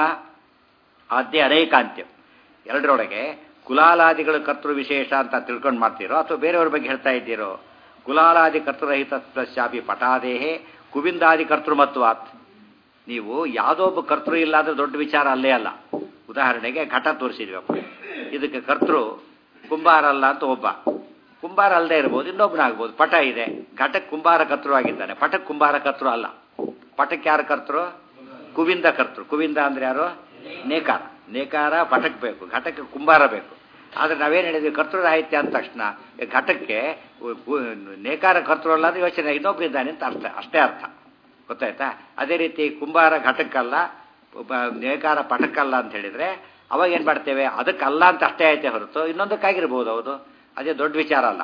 ಆದ್ಯ ಅನೇಕಾಂತ್ಯ ಎರಡರೊಳಗೆ ಕುಲಾಲಾದಿಗಳು ಕರ್ತೃ ವಿಶೇಷ ಅಂತ ತಿಳ್ಕೊಂಡು ಮಾಡ್ತೀರೋ ಅಥವಾ ಬೇರೆಯವ್ರ ಬಗ್ಗೆ ಹೇಳ್ತಾ ಇದ್ದೀರೋ ಕುಲಾಲಾದಿ ಕರ್ತೃರಹಿತತ್ವಶಾಪಿ ಪಟಾದೇಹೆ ಕುವಿಂದಾದಿ ಕರ್ತೃಮತ್ವಾತ್ ನೀವು ಯಾವುದೋ ಒಬ್ಬ ಕರ್ತೃ ಇಲ್ಲ ಅಂದ್ರೆ ದೊಡ್ಡ ವಿಚಾರ ಅಲ್ಲೇ ಅಲ್ಲ ಉದಾಹರಣೆಗೆ ಘಟ ತೋರಿಸಿದ್ವಪ್ಪ ಇದಕ್ಕೆ ಕರ್ತೃ ಕುಂಬಾರ ಅಲ್ಲ ಅಂತ ಒಬ್ಬ ಕುಂಬಾರ ಅಲ್ಲದೆ ಇರ್ಬೋದು ಇನ್ನೊಬ್ಬನಾಗ್ಬೋದು ಪಟ ಇದೆ ಘಟಕ್ಕೆ ಕುಂಬಾರ ಕರ್ತೃ ಆಗಿದ್ದಾನೆ ಪಟಕ್ಕೆ ಕುಂಬಾರ ಕರ್ತೃ ಅಲ್ಲ ಪಟಕ್ಕೆ ಯಾರು ಕರ್ತೃ ಕುವಿಂದ ಕರ್ತೃ ಕುವಿಂದ ಅಂದ್ರೆ ಯಾರು ನೇಕಾರ ನೇಕಾರ ಪಟಕ್ ಬೇಕು ಘಟಕ್ಕೆ ಕುಂಬಾರ ಬೇಕು ಆದ್ರೆ ನಾವೇನು ಹೇಳಿದ್ವಿ ಕರ್ತೃ ಸಾಹಿತ್ಯ ಅಂದ ತಕ್ಷಣ ಘಟಕ್ಕೆ ನೇಕಾರ ಕರ್ತೃ ಅಲ್ಲ ಅಂದ್ರೆ ಯೋಚನೆ ಇನ್ನೊಬ್ಬರಿದ್ದಾನೆ ಅಂತ ಅರ್ಥ ಅಷ್ಟೇ ಅರ್ಥ ಗೊತ್ತಾಯ್ತಾ ಅದೇ ರೀತಿ ಕುಂಬಾರ ಘಟಕ್ಕಲ್ಲ ನೇಕಾರ ಪಟಕ್ಕಲ್ಲ ಅಂತ ಹೇಳಿದ್ರೆ ಅವಾಗ ಏನು ಮಾಡ್ತೇವೆ ಅದಕ್ಕಲ್ಲ ಅಂತ ಅಷ್ಟೇ ಐತೆ ಹೊರತು ಇನ್ನೊಂದಕ್ಕಾಗಿರ್ಬೋದು ಹೌದು ಅದೇ ದೊಡ್ಡ ವಿಚಾರ ಅಲ್ಲ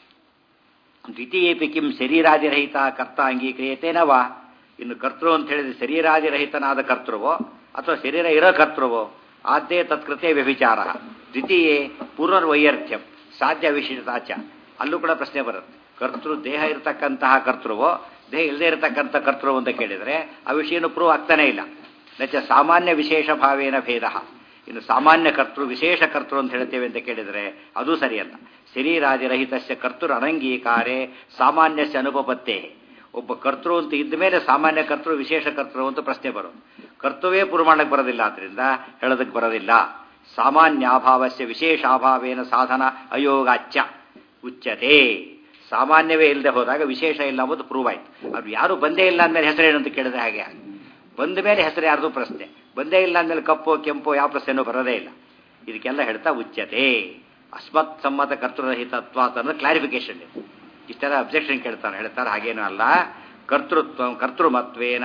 ದ್ವಿತೀಯೇಪಿ ಕಿಂ ಶರೀರಾದಿರಹಿತ ಕರ್ತ ಅಂಗೀಕ್ರಿಯತೇನವ ಇನ್ನು ಕರ್ತೃ ಅಂತ ಹೇಳಿದ್ರೆ ಶರೀರಾದಿರಹಿತನಾದ ಕರ್ತೃವೋ ಅಥವಾ ಶರೀರ ಇರೋ ಕರ್ತೃವೋ ಆದ್ಯೇ ತತ್ಕೃತೆ ವ್ಯಭಿಚಾರ ದ್ವಿತೀಯೇ ಪೂರ್ವವೈಯರ್ಥ್ಯಂ ಸಾಧ್ಯ ವಿಶೇಷತಾಚ ಅಲ್ಲೂ ಕೂಡ ಪ್ರಶ್ನೆ ಬರುತ್ತೆ ಕರ್ತೃ ದೇಹ ಇರತಕ್ಕಂತಹ ಕರ್ತೃವೋ ದೇಹ ಇಲ್ಲದೆ ಇರತಕ್ಕಂಥ ಕರ್ತೃ ಅಂತ ಕೇಳಿದರೆ ಆ ವಿಷಯನೂ ಪ್ರೂವ್ ಆಗ್ತಾನೇ ಇಲ್ಲ ನಚ ಸಾಮಾನ್ಯ ವಿಶೇಷ ಭಾವೇನ ಭೇದ ಇನ್ನು ಸಾಮಾನ್ಯ ಕರ್ತೃ ವಿಶೇಷ ಕರ್ತೃ ಅಂತ ಹೇಳ್ತೇವೆ ಅಂತ ಕೇಳಿದರೆ ಅದು ಸರಿಯಲ್ಲ ಶರೀರಾದಿರಹಿತಸ್ಯ ಕರ್ತೃ ಅನಂಗೀಕಾರೆ ಸಾಮಾನ್ಯಸ್ಯ ಅನುಪಪತ್ತೇ ಒಬ್ಬ ಕರ್ತೃ ಅಂತ ಇದ್ದ ಮೇಲೆ ಸಾಮಾನ್ಯ ಕರ್ತೃ ವಿಶೇಷ ಕರ್ತೃ ಅಂತ ಪ್ರಶ್ನೆ ಬರೋದು ಕರ್ತೃವೇ ಪುರುಮಾಣಕ್ಕೆ ಬರೋದಿಲ್ಲ ಆದ್ರಿಂದ ಹೇಳೋದಕ್ಕೆ ಬರೋದಿಲ್ಲ ಸಾಮಾನ್ಯಾಭಾವಸ್ಯ ವಿಶೇಷಾಭಾವೇನ ಸಾಧನ ಅಯೋಗಾಚ್ಯ ಉಚ್ಯತೆ ಸಾಮಾನ್ಯವೇ ಇಲ್ಲದೆ ಹೋದಾಗ ವಿಶೇಷ ಇಲ್ಲ ಅಂಬುದು ಪ್ರೂವ್ ಆಯ್ತು ಅದು ಯಾರು ಬಂದೇ ಇಲ್ಲ ಅಂದಮೇಲೆ ಹೆಸರೇನು ಅಂತ ಕೇಳಿದ್ರೆ ಹಾಗೆ ಬಂದ ಮೇಲೆ ಹೆಸರು ಯಾರ್ದು ಪ್ರಶ್ನೆ ಬಂದೇ ಇಲ್ಲ ಅಂದಮೇಲೆ ಕಪ್ಪು ಕೆಂಪು ಯಾವ ಪ್ರಶ್ನೆನೂ ಬರೋದೇ ಇಲ್ಲ ಇದಕ್ಕೆಲ್ಲ ಹೇಳ್ತಾ ಉಚ್ಯತೆ ಅಸ್ಮತ್ ಸಮ್ಮತ ಕರ್ತೃರಹಿತತ್ವ ಅನ್ನೋ ಕ್ಲಾರಿಫಿಕೇಶನ್ ಇದೆ ಇಷ್ಟೆಲ್ಲ ಅಬ್ಜೆಕ್ಷನ್ ಕೇಳ್ತಾರೆ ಹೇಳ್ತಾರೆ ಹಾಗೇನೂ ಅಲ್ಲ ಕರ್ತೃತ್ವ ಕರ್ತೃಮತ್ವೇನ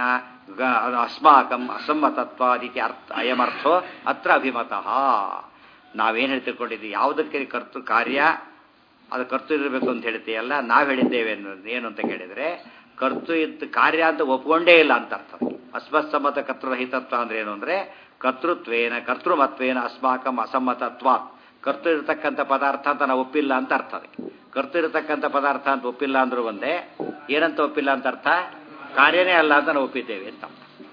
ಅಸ್ಮಾಕಂ ಅಸಮ್ಮತತ್ವಾದಿತಿ ಅರ್ಥ ಅಯಮರ್ಥೋ ಅತ್ರ ಅಭಿಮತಃ ನಾವೇನು ತಿಳ್ಕೊಂಡಿದ್ದೀವಿ ಯಾವುದಕ್ಕೆ ಕರ್ತೃ ಕಾರ್ಯ ಅದು ಕರ್ತು ಇರಬೇಕು ಅಂತ ಹೇಳ್ತೀಯಲ್ಲ ನಾವು ಹೇಳಿದ್ದೇವೆ ಅನ್ನೋದು ಏನು ಅಂತ ಕೇಳಿದರೆ ಕರ್ತು ಇದ್ದ ಕಾರ್ಯ ಅಂತ ಒಪ್ಕೊಂಡೇ ಇಲ್ಲ ಅಂತ ಅರ್ಥ ಅಸ್ಮತ್ಸಮ್ಮತ ಕರ್ತೃರಹಿತತ್ವ ಅಂದ್ರೆ ಏನು ಅಂದರೆ ಕರ್ತೃತ್ವೇನ ಕರ್ತೃಮತ್ವೇನ ಅಸ್ಮಾಕಂ ಅಸಮ್ಮತತ್ವ ಕರ್ತು ಇರತಕ್ಕಂಥ ಪದಾರ್ಥ ಅಂತ ನಾವು ಒಪ್ಪಿಲ್ಲ ಅಂತ ಅರ್ಥ ಅದಕ್ಕೆ ಕರ್ತು ಇರತಕ್ಕಂಥ ಪದಾರ್ಥ ಅಂತ ಒಪ್ಪಿಲ್ಲ ಅಂದ್ರೂ ಒಂದೇ ಏನಂತ ಒಪ್ಪಿಲ್ಲ ಅಂತ ಅರ್ಥ ಕಾರ್ಯನೇ ಅಲ್ಲ ಅಂತ ನಾವು ಒಪ್ಪಿದ್ದೇವೆ ಅಂತ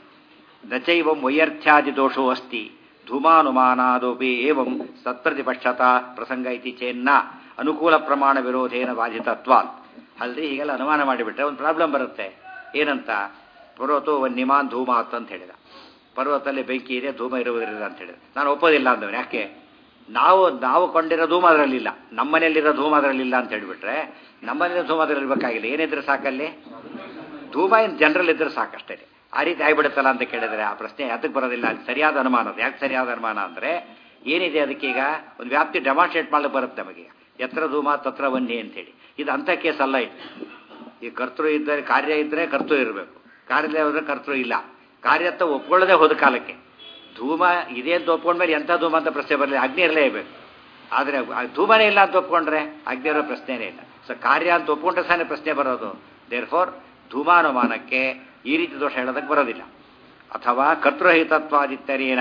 ನಚೈವಂ ವೈಯರ್ಥ್ಯಾದಿ ದೋಷೋ ಅಸ್ತಿ ಧೂಮಾನುಮಾನಾದೋಪಿ ಏವಂ ಸತ್ಪ್ರತಿಪಕ್ಷತಾ ಪ್ರಸಂಗ ಇತಿ ಚೇನ್ನ ಅನುಕೂಲ ಪ್ರಮಾಣ ವಿರೋಧೇನ ಬಾಧಿತತ್ವ ಅಲ್ರಿ ಹೀಗೆಲ್ಲ ಅನುಮಾನ ಮಾಡಿಬಿಟ್ರೆ ಒಂದು ಪ್ರಾಬ್ಲಮ್ ಬರುತ್ತೆ ಏನಂತ ಪರ್ವತೋ ಒಂದು ನಿಮಾನ್ ಧೂಮಾತ್ ಅಂತ ಹೇಳಿದ ಪರ್ವತದಲ್ಲಿ ಬೆಂಕಿ ಇದೆ ಧೂಮ ಇರುವುದರಿಂದ ಅಂತ ಹೇಳಿದ ನಾನು ಒಪ್ಪೋದಿಲ್ಲ ಅಂದವನು ಯಾಕೆ ನಾವು ನಾವು ಕೊಂಡಿರೋ ಧೂಮ ಅದರಲ್ಲಿಲ್ಲ ನಮ್ಮನೆಯಲ್ಲಿರೋ ಧೂಮ ಅದರಲ್ಲಿಲ್ಲ ಅಂತ ಹೇಳಿಬಿಟ್ರೆ ನಮ್ಮನೇಲಿ ಧೂಮ ಅದರಲ್ಲಿ ಇರಬೇಕಾಗಿಲ್ಲ ಏನಿದ್ರೆ ಸಾಕಲ್ಲಿ ಧೂಮ ಏನು ಜನರಲ್ ಇದ್ರೆ ಸಾಕಷ್ಟೇ ಆ ರೀತಿ ಆಗಿಬಿಡುತ್ತಲ್ಲ ಅಂತ ಕೇಳಿದರೆ ಆ ಪ್ರಶ್ನೆ ಅದಕ್ಕೆ ಬರೋದಿಲ್ಲ ಅದು ಸರಿಯಾದ ಅನುಮಾನ ಅದು ಯಾಕೆ ಸರಿಯಾದ ಅನುಮಾನ ಅಂದರೆ ಏನಿದೆ ಅದಕ್ಕೀಗ ಒಂದು ವ್ಯಾಪ್ತಿ ಡೆಮಾನ್ಸ್ಟ್ರೇಟ್ ಮಾಡಲಿಕ್ಕೆ ಬರುತ್ತೆ ನಮಗೆ ಎತ್ರ ಧೂಮ ತತ್ರ ವನ್ನಿ ಅಂತೇಳಿ ಇದು ಅಂಥ ಕೇಸ್ ಅಲ್ಲ ಇದು ಈ ಕರ್ತೃ ಇದ್ದರೆ ಕಾರ್ಯ ಇದ್ದರೆ ಕರ್ತೃ ಇರಬೇಕು ಕಾರ್ಯ ಹೋದ್ರೆ ಕರ್ತೃ ಇಲ್ಲ ಕಾರ್ಯತ್ವ ಒಪ್ಕೊಳ್ಳದೆ ಹೋದ ಕಾಲಕ್ಕೆ ಧೂಮ ಇದೆ ಅಂತ ಒಪ್ಕೊಂಡ್ಮೇಲೆ ಎಂಥ ಧೂಮ ಅಂತ ಪ್ರಶ್ನೆ ಬರಲಿ ಅಗ್ನಿ ಇರಲೇ ಇರಬೇಕು ಆದರೆ ಧೂಮನೇ ಇಲ್ಲ ಅಂತ ಒಪ್ಕೊಂಡ್ರೆ ಅಗ್ನಿ ಇರೋ ಪ್ರಶ್ನೆನೇ ಇಲ್ಲ ಸೊ ಕಾರ್ಯ ಅಂತ ಒಪ್ಕೊಂಡ್ರೆ ಸಾನೇ ಪ್ರಶ್ನೆ ಬರೋದು ದೇರ್ ಫೋರ್ ಧೂಮಾನುಮಾನಕ್ಕೆ ಈ ರೀತಿ ದೋಷ ಹೇಳೋದಕ್ಕೆ ಬರೋದಿಲ್ಲ ಅಥವಾ ಕರ್ತೃರಹಿತತ್ವಾದಿತ್ಯರೇನ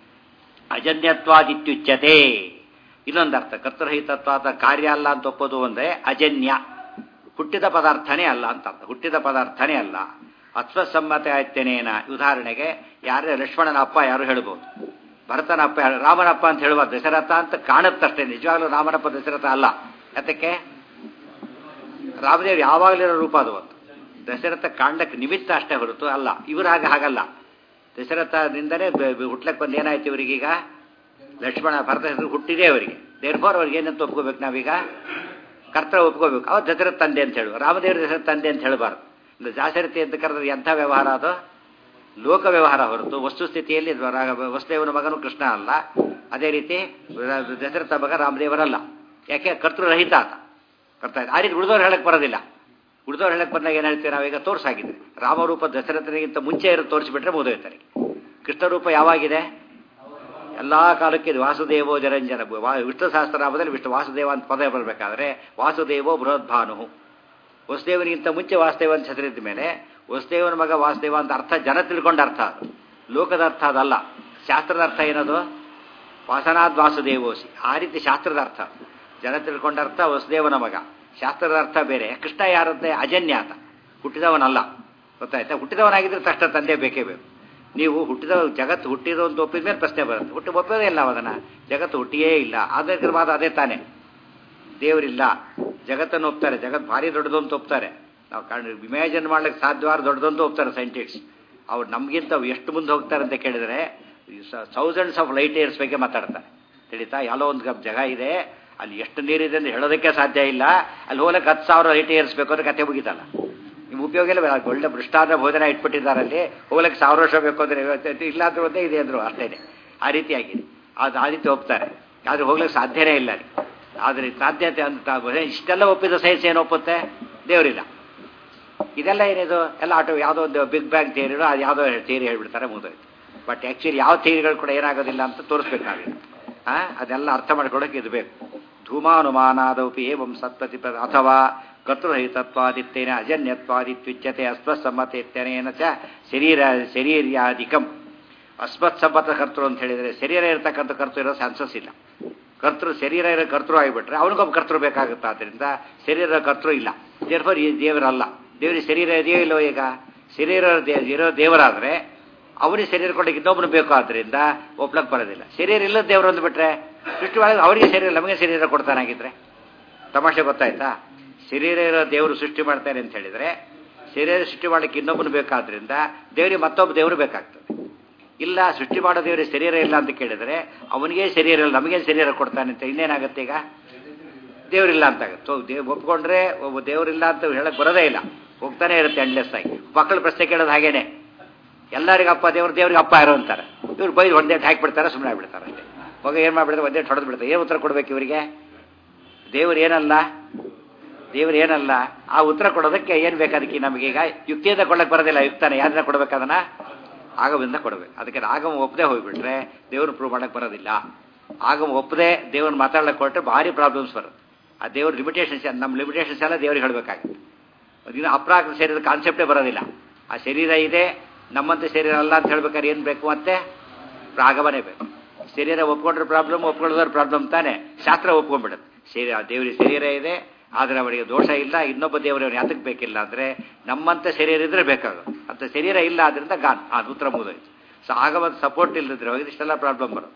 ಅಜನ್ಯತ್ವಾದಿತ್ಯುಚ್ಯತೆ ಇನ್ನೊಂದು ಅರ್ಥ ಕರ್ತೃರಹಿತತ್ವಾದ ಕಾರ್ಯ ಅಲ್ಲ ಅಂತ ಒಪ್ಪೋದು ಅಂದರೆ ಅಜನ್ಯ ಹುಟ್ಟಿದ ಪದಾರ್ಥನೇ ಅಲ್ಲ ಅಂತ ಅರ್ಥ ಹುಟ್ಟಿದ ಪದಾರ್ಥನೇ ಅಲ್ಲ ಅಶ್ವಸಮ್ಮತ ಆಯ್ತನೇನ ಉದಾಹರಣೆಗೆ ಯಾರೇ ಲಕ್ಷ್ಮಣನ ಅಪ್ಪ ಯಾರು ಹೇಳ್ಬೋದು ಭರತನ ಅಪ್ಪ ಯಾರು ರಾಮನಪ್ಪ ಅಂತ ಹೇಳುವ ದಶರಥ ಅಂತ ಕಾಣುತ್ತಷ್ಟೇ ನಿಜವಾಗ್ಲೂ ರಾಮನಪ್ಪ ದಶರಥ ಅಲ್ಲ ಯಾತಕ್ಕೆ ರಾಮದೇವ್ರು ಯಾವಾಗಲಿರೋ ರೂಪ ಅದು ಒಂದು ದಶರಥ ಕಾಂಡಕ್ಕೆ ನಿಮಿತ್ತ ಅಷ್ಟೇ ಹೊರತು ಅಲ್ಲ ಇವರು ಹಾಗೆ ಹಾಗಲ್ಲ ದಶರಥದಿಂದಲೇ ಹುಟ್ಲಕ್ಕೆ ಬಂದು ಏನಾಯ್ತು ಇವರಿಗೀಗ ಲಕ್ಷ್ಮಣ ಭರತ ಹೆಸರು ಹುಟ್ಟಿದೆ ಅವರಿಗೆ ದೇರ್ಫೋರ್ ಅವ್ರಿಗೆ ಏನಂತ ಒಪ್ಕೋಬೇಕು ನಾವೀಗ ಕರ್ತ ಒಪ್ಕೋಬೇಕು ಅವ ದಶರಥ ತಂದೆ ಅಂತ ಹೇಳುವ ರಾಮದೇವ್ರ ದಶರಥ ತಂದೆ ಅಂತ ಹೇಳಬಾರ್ದು ಇದು ಜಾಸರಥಿ ಅಂತ ಕರೆದ್ರೆ ಎಂಥ ವ್ಯವಹಾರ ಅದು ಲೋಕ ವ್ಯವಹಾರ ಹೊರತು ವಸ್ತುಸ್ಥಿತಿಯಲ್ಲಿ ವಸುದೇವನ ಮಗನು ಕೃಷ್ಣ ಅಲ್ಲ ಅದೇ ರೀತಿ ದಶರಥ ಮಗ ರಾಮದೇವರಲ್ಲ ಯಾಕೆ ಕರ್ತೃರಹಿತ ಆತ ಕರ್ತ ಆ ರೀತಿ ಉಳಿದವ್ರು ಹೇಳಕ್ ಬರೋದಿಲ್ಲ ಉಳಿದವ್ರು ಹೇಳಕ್ ಬಂದಾಗ ಏನು ಹೇಳ್ತೀವಿ ನಾವೀಗ ತೋರ್ಸಾಗಿದೆ ರಾಮರೂಪ ದಶರಥನಿಗಿಂತ ಮುಂಚೆ ಇರೋದು ತೋರಿಸಿಬಿಟ್ರೆ ಮುಗಿದೋಯ್ತಾರೆ ಕೃಷ್ಣರೂಪ ಯಾವಾಗಿದೆ ಎಲ್ಲ ಕಾಲಕ್ಕೆ ಇದು ವಾಸುದೇವೋ ಜರಂಜನ ವಿಷ್ಣು ಸಹಸ್ರನಾಮದಲ್ಲಿ ವಿಷ್ಣು ವಾಸುದೇವ ಅಂತ ಪದ ಬರಬೇಕಾದ್ರೆ ವಾಸುದೇವೋ ಬೃಹದ್ಭಾನು ವಸುದೇವನಿಗಿಂತ ಮುಂಚೆ ವಾಸುದೇವ ಅಂತ ಹೆಸರಿದ್ದ ಮೇಲೆ ವಸುದೇವನ ಮಗ ವಾಸುದೇವ ಅಂತ ಅರ್ಥ ಜನ ತಿಳ್ಕೊಂಡ ಅರ್ಥ ಅದು ಲೋಕದ ಅರ್ಥ ಅದಲ್ಲ ಶಾಸ್ತ್ರದ ಅರ್ಥ ಏನದು ವಾಸನಾದ್ ವಾಸುದೇವೋಸಿ ಆ ರೀತಿ ಶಾಸ್ತ್ರದ ಅರ್ಥ ಜನ ತಿಳ್ಕೊಂಡ ಅರ್ಥ ವಸುದೇವನ ಮಗ ಶಾಸ್ತ್ರದ ಅರ್ಥ ಬೇರೆ ಕೃಷ್ಣ ಯಾರಂತೆ ಅಜನ್ಯಾತ ಹುಟ್ಟಿದವನಲ್ಲ ಗೊತ್ತಾಯ್ತಾ ಹುಟ್ಟಿದವನಾಗಿದ್ರೆ ತಕ್ಷಣ ತಂದೆ ಬೇಕೇ ಬೇಕು ನೀವು ಹುಟ್ಟಿದ ಜಗತ್ತು ಹುಟ್ಟಿರೋ ಅಂತ ಒಪ್ಪಿದ ಮೇಲೆ ಪ್ರಶ್ನೆ ಬರುತ್ತೆ ಹುಟ್ಟಿ ಒಪ್ಪೋದೇ ಇಲ್ಲ ಅದನ್ನು ಜಗತ್ತು ಹುಟ್ಟಿಯೇ ಇಲ್ಲ ಅದಕ್ಕೆ ವಾದ ಅದೇ ತಾನೇ ದೇವರಿಲ್ಲ ಜಗತ್ತನ್ನು ಒಪ್ತಾರೆ ಜಗತ್ತು ಭಾರಿ ದೊಡ್ಡದು ಅಂತ ಒಪ್ತಾರೆ ನಾವು ಕಾಣ ಇಮ್ಯಾಜಿನ್ ಮಾಡ್ಲಿಕ್ಕೆ ಸಾಧ್ಯವಾದ ದೊಡ್ಡದು ಅಂತ ಒಪ್ತಾರೆ ಸೈಂಟಿಸ್ಟ್ ಅವ್ರು ನಮಗಿಂತ ಎಷ್ಟು ಮುಂದೆ ಹೋಗ್ತಾರೆ ಅಂತ ಕೇಳಿದರೆ ಥೌಸಂಡ್ಸ್ ಆಫ್ ಲೈಟ್ ಇಯರ್ಸ್ ಬಗ್ಗೆ ಮಾತಾಡ್ತಾರೆ ತಿಳಿತಾ ಎಲ್ಲೋ ಒಂದು ಜಾಗ ಇದೆ ಅಲ್ಲಿ ಎಷ್ಟು ನೀರಿದೆ ಅಂತ ಹೇಳೋದಕ್ಕೆ ಸಾಧ್ಯ ಇಲ್ಲ ಅಲ್ಲಿ ಹೋಗ್ಲಿಕ್ಕೆ ಹತ್ತು ಸಾವಿರ ಲೈಟ್ ಇಯರ್ಸ್ ಬೇಕು ಅಂದ್ರೆ ಕತೆ ಮುಗಿತಲ್ಲ ನಿಮ್ಮ ಉಪಯೋಗ ಇಲ್ಲ ಒಳ್ಳೆ ಭ್ರಷ್ಟಾದ ಭೋಜನ ಇಟ್ಬಿಟ್ಟಿದ್ದಾರೆ ಅಲ್ಲಿ ಹೋಗ್ಲಿಕ್ಕೆ ಸಾವಿರ ವರ್ಷ ಬೇಕು ಅಂದರೆ ಇಲ್ಲ ಅಂದ್ರೆ ಒಂದೇ ಇದೆ ಅಂದರು ಅಷ್ಟೇ ಆ ರೀತಿಯಾಗಿದೆ ಅದು ಆ ರೀತಿ ಒಪ್ತಾರೆ ಆದರೆ ಹೋಗ್ಲಿಕ್ಕೆ ಸಾಧ್ಯನೇ ಇಲ್ಲ ಅಲ್ಲಿ ಆದರೆ ಸಾಧ್ಯತೆ ಅಂತ ಇಷ್ಟೆಲ್ಲ ಒಪ್ಪಿದ ಸೈನ್ಸ್ ಏನು ಒಪ್ಪುತ್ತೆ ದೇವರಿಲ್ಲ ಇದೆಲ್ಲ ಏನಿದು ಎಲ್ಲ ಆಟೋ ಯಾವುದೋ ಒಂದು ಬಿಗ್ ಬ್ಯಾಂಗ್ ಥಿಯರಿನೋ ಅದು ಯಾವುದೋ ಥಿಯರಿ ಹೇಳ್ಬಿಡ್ತಾರೆ ಮುಗಿದೋಯ್ತು ಬಟ್ ಆ್ಯಕ್ಚುಲಿ ಯಾವ ಥಿಯರಿಗಳು ಕೂಡ ಏನಾಗೋದಿಲ್ಲ ಅಂತ ತೋರಿಸ್ಬೇಕಾಗಿಲ್ಲ ಹಾಂ ಅದೆಲ್ಲ ಅರ್ಥ ಮಾಡ್ಕೊಳ್ಳೋಕೆ ಇದು ಬೇಕು ಧೂಮಾನುಮಾನಾದೌಪಿ ಏವಂ ಸತ್ಪ್ರತಿಪ ಅಥವಾ ಕರ್ತೃರಹಿತತ್ವಾದಿತ್ಯೇನ ಅಜನ್ಯತ್ವಾದಿತ್ಯುಚ್ಯತೆ ಅಸ್ಮತ್ಸಮ್ಮತೇತ್ಯನೇನ ಚ ಶರೀರ ಶರೀರ್ಯಾಧಿಕಂ ಅಸ್ಮತ್ಸಮ್ಮತ ಕರ್ತೃ ಅಂತ ಹೇಳಿದರೆ ಶರೀರ ಇರತಕ್ಕಂಥ ಕರ್ತೃ ಇರೋ ಚಾನ್ಸಸ್ ಇಲ್ಲ ಕರ್ತೃ ಶರೀರ ಇರೋ ಕರ್ತೃ ಆಗಿಬಿಟ್ರೆ ಅವನಿಗೊಬ್ಬ ಕರ್ತೃ ಬೇಕಾಗುತ್ತೆ ಆದ್ದರಿಂದ ಶರೀರ ಕರ್ತೃ ಇಲ್ಲ ದೇರ್ಫರ್ ಈ ದೇವರಲ್ಲ ದೇವರಿಗೆ ಶರೀರ ಇದೆಯೋ ಇಲ್ಲೋ ಈಗ ಶರೀರ ಇರೋ ದೇವರಾದರೆ ಅವನಿಗೆ ಶರೀರ ಕೊಡಲಿಕ್ಕೆ ಇನ್ನೊಬ್ಬನು ಬೇಕು ಆದ್ದರಿಂದ ಒಪ್ಲಕ್ಕೆ ಬರೋದಿಲ್ಲ ಶರೀರ ಇಲ್ಲದ ದೇವರು ಅಂದ್ಬಿಟ್ರೆ ಸೃಷ್ಟಿ ಒಳಗೆ ಅವರಿಗೆ ಶರೀರ ನಮಗೆ ಶರೀರ ಕೊಡ್ತಾನಾಗಿದ್ರೆ ತಮಾಷೆ ಗೊತ್ತಾಯ್ತಾ ಶರೀರ ಇರೋ ದೇವರು ಸೃಷ್ಟಿ ಮಾಡ್ತಾರೆ ಅಂತ ಹೇಳಿದರೆ ಶರೀರ ಸೃಷ್ಟಿ ಮಾಡಲಿಕ್ಕೆ ಇನ್ನೊಬ್ಬನು ಬೇಕಾದ್ರಿಂದ ದೇವರಿಗೆ ಮತ್ತೊಬ್ಬ ದೇವರು ಬೇಕಾಗ್ತದೆ ಇಲ್ಲ ಸೃಷ್ಟಿ ಮಾಡೋ ದೇವರಿಗೆ ಶರೀರ ಇಲ್ಲ ಅಂತ ಕೇಳಿದರೆ ಅವನಿಗೆ ಶರೀರ ಇಲ್ಲ ನಮಗೆ ಶರೀರ ಕೊಡ್ತಾನೆ ಅಂತ ಇನ್ನೇನಾಗುತ್ತೆ ಈಗ ದೇವರಿಲ್ಲ ಅಂತ ಆಗುತ್ತೆ ದೇವ್ ಒಪ್ಕೊಂಡ್ರೆ ಒಬ್ಬ ದೇವರಿಲ್ಲ ಅಂತ ಹೇಳಕ್ ಬರೋದೇ ಇಲ್ಲ ಹೋಗ್ತಾನೆ ಇರುತ್ತೆ ಎಂಡ್ಲೆಸ್ ಆಗಿ ಮಕ್ಕಳು ಪ್ರಶ್ನೆ ಕೇಳೋದು ಹಾಗೇನೆ ಎಲ್ಲರಿಗೂ ಅಪ್ಪ ದೇವ್ರು ದೇವ್ರಿಗೆ ಅಪ್ಪ ಇರೋ ಅಂತಾರೆ ಇವ್ರು ಬೈದು ಒಂದೇ ಹಾಕಿಬಿಡ್ತಾರೆ ಸುಮ್ಮನೆ ಆಗ್ಬಿಡ್ತಾರೆ ಅಷ್ಟೇ ಮಗ ಏನು ಮಾಡಿಬಿಡ್ತಾರೆ ಒಂದೇ ಹೊಡೆದು ಬಿಡ್ತಾರೆ ಏನು ಉತ್ತರ ಕೊಡ್ಬೇಕು ಇವರಿಗೆ ದೇವ್ರು ಏನಲ್ಲ ದೇವ್ರು ಏನಲ್ಲ ಆ ಉತ್ತರ ಕೊಡೋದಕ್ಕೆ ಏನು ಬೇಕಾದಕ್ಕೆ ನಮಗೀಗ ಯುಕ್ತಿಯಿಂದ ಕೊಡಕ್ಕೆ ಬರೋದಿಲ್ಲ ಯುಕ್ತಾನೆ ಯಾರನ್ನ ಕೊಡ್ಬೇಕದನ್ನ ಆಗಮದಿಂದ ಕೊಡಬೇಕು ಅದಕ್ಕೆ ಆಗಮ ಒಪ್ಪದೆ ಹೋಗ್ಬಿಟ್ರೆ ದೇವ್ರನ್ನ ಪ್ರೂವ್ ಮಾಡಕ್ಕೆ ಬರೋದಿಲ್ಲ ಆಗಮ ಒಪ್ಪದೆ ದೇವ್ರನ್ನ ಮಾತಾಡ್ಲಿಕ್ಕೆ ಕೊಟ್ಟರೆ ಭಾರಿ ಪ್ರಾಬ್ಲಮ್ಸ್ ಬರುತ್ತೆ ಆ ದೇವ್ರ ಲಿಮಿಟೇಷನ್ಸ್ ನಮ್ಮ ಲಿಮಿಟೇಷನ್ಸ್ ಎಲ್ಲ ದೇವ್ರಿಗೆ ಹೇಳಬೇಕಾಗುತ್ತೆ ಇನ್ನು ಅಪ್ರಾಕೃತ ಶರೀರದ ಕಾನ್ಸೆಪ್ಟೇ ಬರೋದಿಲ್ಲ ಆ ಶರೀರ ಇದೆ ನಮ್ಮಂತೆ ಶರೀರ ಅಲ್ಲ ಅಂತ ಹೇಳ್ಬೇಕಾದ್ರೆ ಏನು ಬೇಕು ಮತ್ತೆ ಆಗಮನೇ ಬೇಕು ಶರೀರ ಒಪ್ಕೊಂಡ್ರೆ ಪ್ರಾಬ್ಲಮ್ ಒಪ್ಕೊಳ್ಳೋದ್ರ ಪ್ರಾಬ್ಲಮ್ ತಾನೇ ಶಾಸ್ತ್ರ ಒಪ್ಕೊಂಡ್ಬಿಡುತ್ತೆ ಶರೀರ ದೇವರಿಗೆ ಶರೀರ ಇದೆ ಆದರೆ ಅವರಿಗೆ ದೋಷ ಇಲ್ಲ ಇನ್ನೊಬ್ಬ ದೇವರವ್ರು ಯಾತಕ್ಕೆ ಬೇಕಿಲ್ಲ ಅಂದರೆ ನಮ್ಮಂಥ ಶರೀರ ಇದ್ರೆ ಬೇಕಾಗೋದು ಅಂತ ಶರೀರ ಇಲ್ಲ ಆದ್ರಿಂದ ಗಾನ್ ಆ ಉತ್ತರ ಮುಗಿದೋಯ್ತು ಸೊ ಆಗಮದ ಸಪೋರ್ಟ್ ಇಲ್ಲದಿದ್ರೆ ಹೋಗಿ ಇಷ್ಟೆಲ್ಲ ಪ್ರಾಬ್ಲಮ್ ಬರೋದು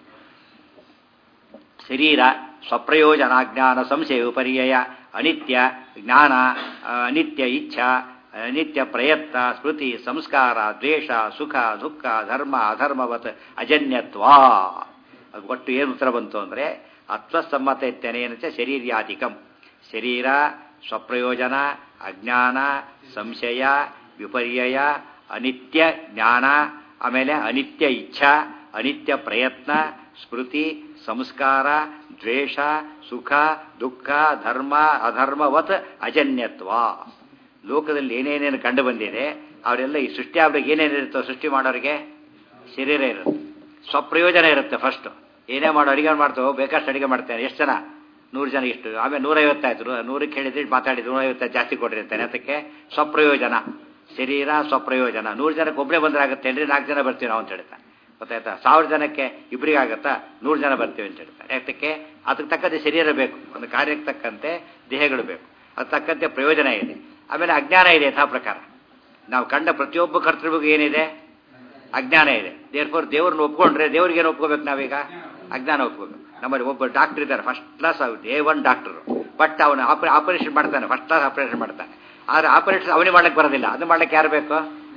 ಶರೀರ ಸ್ವಪ್ರಯೋಜನಾಜ್ಞಾನ ಸಂಶಯ ಪರ್ಯಯ ಅನಿತ್ಯ ಜ್ಞಾನ ಅನಿತ್ಯ ಇಚ್ಛಾ ನಿತ್ಯ ಪ್ರಯತ್ನ ಸ್ಮೃತಿ ಸಂಸ್ಕಾರ ದ್ವೇಷ ಸುಖ ದುಃಖ ಧರ್ಮ ಅಧರ್ಮವತ್ ಅಜನ್ಯತ್ವ ಅದು ಒಟ್ಟು ಏನು ಉತ್ತರ ಬಂತು ಅಂದರೆ ಅತ್ವಸಮ್ಮತ ಇತ್ಯನೇನ ಚ ಶರೀರ್ಯಾಧಿಕಂ ಶರೀರ ಸ್ವಪ್ರಯೋಜನ ಅಜ್ಞಾನ ಸಂಶಯ ವಿಪರ್ಯಯ ಅನಿತ್ಯ ಜ್ಞಾನ ಆಮೇಲೆ ಅನಿತ್ಯ ಇಚ್ಛಾ ಅನಿತ್ಯ ಪ್ರಯತ್ನ ಸ್ಮೃತಿ ಸಂಸ್ಕಾರ ದ್ವೇಷ ಸುಖ ದುಃಖ ಧರ್ಮ ಅಧರ್ಮವತ್ ಅಜನ್ಯತ್ವ ಲೋಕದಲ್ಲಿ ಏನೇನೇನು ಕಂಡು ಬಂದಿದೆ ಅವರೆಲ್ಲ ಈ ಸೃಷ್ಟಿ ಆಗ್ಬೇಕು ಏನೇನಿರುತ್ತೋ ಸೃಷ್ಟಿ ಮಾಡೋರಿಗೆ ಶರೀರ ಇರುತ್ತೆ ಸ್ವಪ್ರಯೋಜನ ಇರುತ್ತೆ ಫಸ್ಟ್ ಏನೇ ಮಾಡೋ ಅಡಿಗೆ ಮಾಡ್ತೋ ಬೇಕಷ್ಟು ಅಡಿಗೆ ಮಾಡ್ತೇನೆ ಎಷ್ಟು ಜನ ನೂರು ಜನ ಇಷ್ಟು ಆಮೇಲೆ ನೂರೈವತ್ತಾಯ್ತು ನೂರಕ್ಕೆ ಹೇಳಿದ್ರೆ ಮಾತಾಡಿದ್ರು ನೂರೈವತ್ತೈದು ಜಾಸ್ತಿ ಕೊಡ್ರಿ ಅಂತಾನೆ ಅದಕ್ಕೆ ಸ್ವಪ್ರಯೋಜನ ಶರೀರ ಸ್ವಪ್ರಯೋಜನ ನೂರು ಜನಕ್ಕೆ ಒಬ್ಬರೇ ಬಂದ್ರೆ ಆಗುತ್ತೆ ಅಂದ್ರೆ ನಾಲ್ಕು ಜನ ಬರ್ತೀವಿ ನಾವು ಅಂತ ಹೇಳ್ತಾನೆ ಗೊತ್ತಾಯ್ತಾ ಸಾವಿರ ಜನಕ್ಕೆ ಇಬ್ಬರಿಗೆ ಆಗುತ್ತಾ ನೂರು ಜನ ಬರ್ತೀವಿ ಅಂತ ಹೇಳ್ತಾರೆ ಯಾತಕ್ಕೆ ಅದಕ್ಕೆ ತಕ್ಕಂತೆ ಶರೀರ ಬೇಕು ಒಂದು ಕಾರ್ಯಕ್ಕೆ ತಕ್ಕಂತೆ ದೇಹಗಳು ಬೇಕು ಅದು ತಕ್ಕಂತೆ ಪ್ರಯೋಜನ ಇದೆ ಆಮೇಲೆ ಅಜ್ಞಾನ ಇದೆ ಯಥಾ ಪ್ರಕಾರ ನಾವು ಕಂಡ ಪ್ರತಿಯೊಬ್ಬ ಕರ್ತೃವಿಗೂ ಏನಿದೆ ಅಜ್ಞಾನ ಇದೆ ದೇರ್ಫೋರ್ ದೇವ್ರನ್ನ ಒಪ್ಕೊಂಡ್ರೆ ದೇವ್ರಿಗೆ ಏನು ಒಪ್ಕೋಬೇಕು ನಾವೀಗ ಅಜ್ಞಾನ ಒಪ್ಕೋಬೇಕು ನಮ್ಮಲ್ಲಿ ಒಬ್ಬ ಡಾಕ್ಟರ್ ಇದ್ದಾರೆ first class A one doctor but ಅವನು ಆಪರೇಷನ್ ಮಾಡ್ತಾನೆ ಫಸ್ಟ್ ಕ್ಲಾಸ್ ಆಪರೇಷನ್ ಮಾಡ್ತಾನೆ ಆದರೆ ಆಪರೇಷನ್ ಅವನಿಗೆ ಮಾಡ್ಲಿಕ್ಕೆ ಬರೋದಿಲ್ಲ ಅದು ಮಾಡ್ಲಿಕ್ಕೆ ಯಾರು ಬೇಕು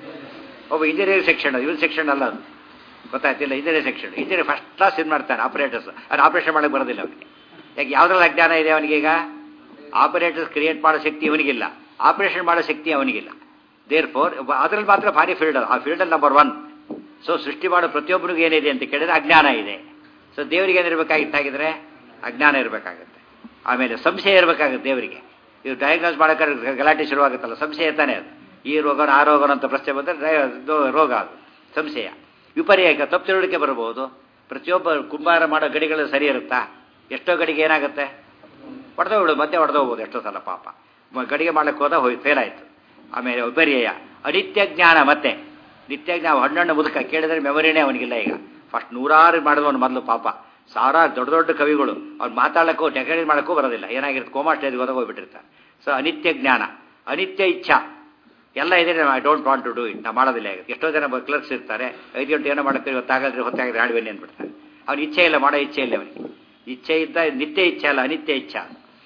ಒಬ್ಬ ಇಂಜಿನಿಯರಿಂಗ್ ಸೆಕ್ಷನ್ ಇವನ್ ಸೆಕ್ಷನ್ ಅಲ್ಲ ಅದು ಗೊತ್ತಾಯ್ತಿಲ್ಲ engineering section engineer first class ಇದು ಮಾಡ್ತಾನೆ ಆಪರೇಟರ್ಸ್ ಅದು ಆಪರೇಷನ್ ಮಾಡಕ್ಕೆ ಬರೋದಿಲ್ಲ ಅವನಿಗೆ ಯಾಕೆ ಯಾವ್ದ್ರಲ್ಲಿ ಅಜ್ಞಾನ ಇದೆ ಅವನಿಗೀಗ ಆಪರೇಟರ್ಸ್ ಕ್ರಿಯೇಟ್ ಮಾಡೋ ಶಕ್ತಿ ಇವನಿಗಿಲ್ಲ ಆಪರೇಷನ್ ಮಾಡೋ ಶಕ್ತಿ ಅವನಿಗಿಲ್ಲ ದೇರ್ ಫೋರ್ ಅದ್ರಲ್ಲಿ ಮಾತ್ರ ಭಾರಿ ಫೀಲ್ಡ್ ಆ ಫೀಲ್ಡಲ್ಲಿ ನಂಬರ್ ಒನ್ ಸೊ ಸೃಷ್ಟಿ ಮಾಡೋ ಪ್ರತಿಯೊಬ್ಬರಿಗೂ ಏನಿದೆ ಅಂತ ಕೇಳಿದ್ರೆ ಅಜ್ಞಾನ ಇದೆ ಸೊ ದೇವರಿಗೆ ಏನಿರಬೇಕಾಗಿತ್ತಾಗಿದ್ರೆ ಅಜ್ಞಾನ ಇರಬೇಕಾಗುತ್ತೆ ಆಮೇಲೆ ಸಂಶಯ ಇರಬೇಕಾಗುತ್ತೆ ದೇವರಿಗೆ ಇದು ಡಯಾಗ್ನೋಸ್ ಮಾಡೋಕೆ ಗಲಾಟೆ ಶುರುವಾಗುತ್ತಲ್ಲ ಸಂಶಯ ತಾನೇ ಅದು ಈ ರೋಗನ ಆ ರೋಗನ ಅಂತ ಪ್ರಶ್ನೆ ಬಂದರೆ ರೋಗ ಅದು ಸಂಶಯ ವಿಪರ್ಯಾಗ ತಪ್ಪು ತಿಳುವಳಿಕೆ ಬರಬಹುದು ಪ್ರತಿಯೊಬ್ಬ ಕುಂಬಾರ ಮಾಡೋ ಗಡಿಗಳು ಸರಿ ಇರುತ್ತಾ ಎಷ್ಟೋ ಗಡಿಗೆ ಏನಾಗುತ್ತೆ ಹೊಡೆದೋಗ್ಬಿಡು ಮತ್ತೆ ಹೊಡೆದೋಗ್ಬೋದು ಎಷ್ಟೋ ಸಲ ಪಾಪ ಮ- ಗಡಿಗೆ ಮಾಡಕ್ಕೆ ಹೋದ ಹೋಗಿ ಫೇಲ್ ಆಯಿತು ಆಮೇಲೆ ವಿಪರ್ಯಯ ಅನಿತ್ಯ ಜ್ಞಾನ ಮತ್ತೆ ನಿತ್ಯ ಜ್ಞಾನ ಹಣ್ಣಣ್ಣು ಮುದುಕ ಕೇಳಿದ್ರೆ ಮೆಮೊರಿನೇ ಅವನಿಗಿಲ್ಲ ಈಗ ಫಸ್ಟ್ ನೂರಾರು ಮಾಡಿದವನು ಮೊದಲು ಪಾಪ ಸಾವಿರಾರು ದೊಡ್ಡ ದೊಡ್ಡ ಕವಿಗಳು ಅವ್ರು ಮಾತಾಡಕ್ಕೂ ಡೆಕೋರೇಟ್ ಮಾಡೋಕ್ಕೂ ಬರೋದಿಲ್ಲ ಏನಾಗಿರುತ್ತೆ ಕೋಮಾ ಸ್ಟೇಜ್ಗೆ ಹೋದಾಗ ಹೋಗ್ಬಿಟ್ಟಿರ್ತಾರೆ ಸೊ ಅನಿತ್ಯ ಜ್ಞಾನ ಅನಿತ್ಯ ಇಚ್ಛಾ ಎಲ್ಲ ಇದೆ I don't want to do it ನಾ ಮಾಡೋದಿಲ್ಲ ಈಗ ಎಷ್ಟೋ ಜನ ಕ್ಲರ್ಕ್ಸ್ ಇರ್ತಾರೆ ಐದು ಗಂಟೆ ಏನೋ ಮಾಡಕ್ಕೆ ಇವತ್ತಾಗಲ್ರಿ ಹೊತ್ತಾಗಿದ್ರೆ ಹಾಡಿ ಬನ್ನಿ ಅಂದ್ಬಿಡ್ತಾರೆ ಅವ್ನು ಇಚ್ಛೆ ಇಲ್ಲ ಮಾಡೋ ಇಚ್ಛೆ ಇಲ್ಲ ಅವನಿಗೆ ಇಚ್ಛೆ ಇದ್ದ ನಿತ್ಯ ಇಚ್ಛೆ ಅಲ್ಲ ಅನಿತ್ಯ ಇಚ್ಛಾ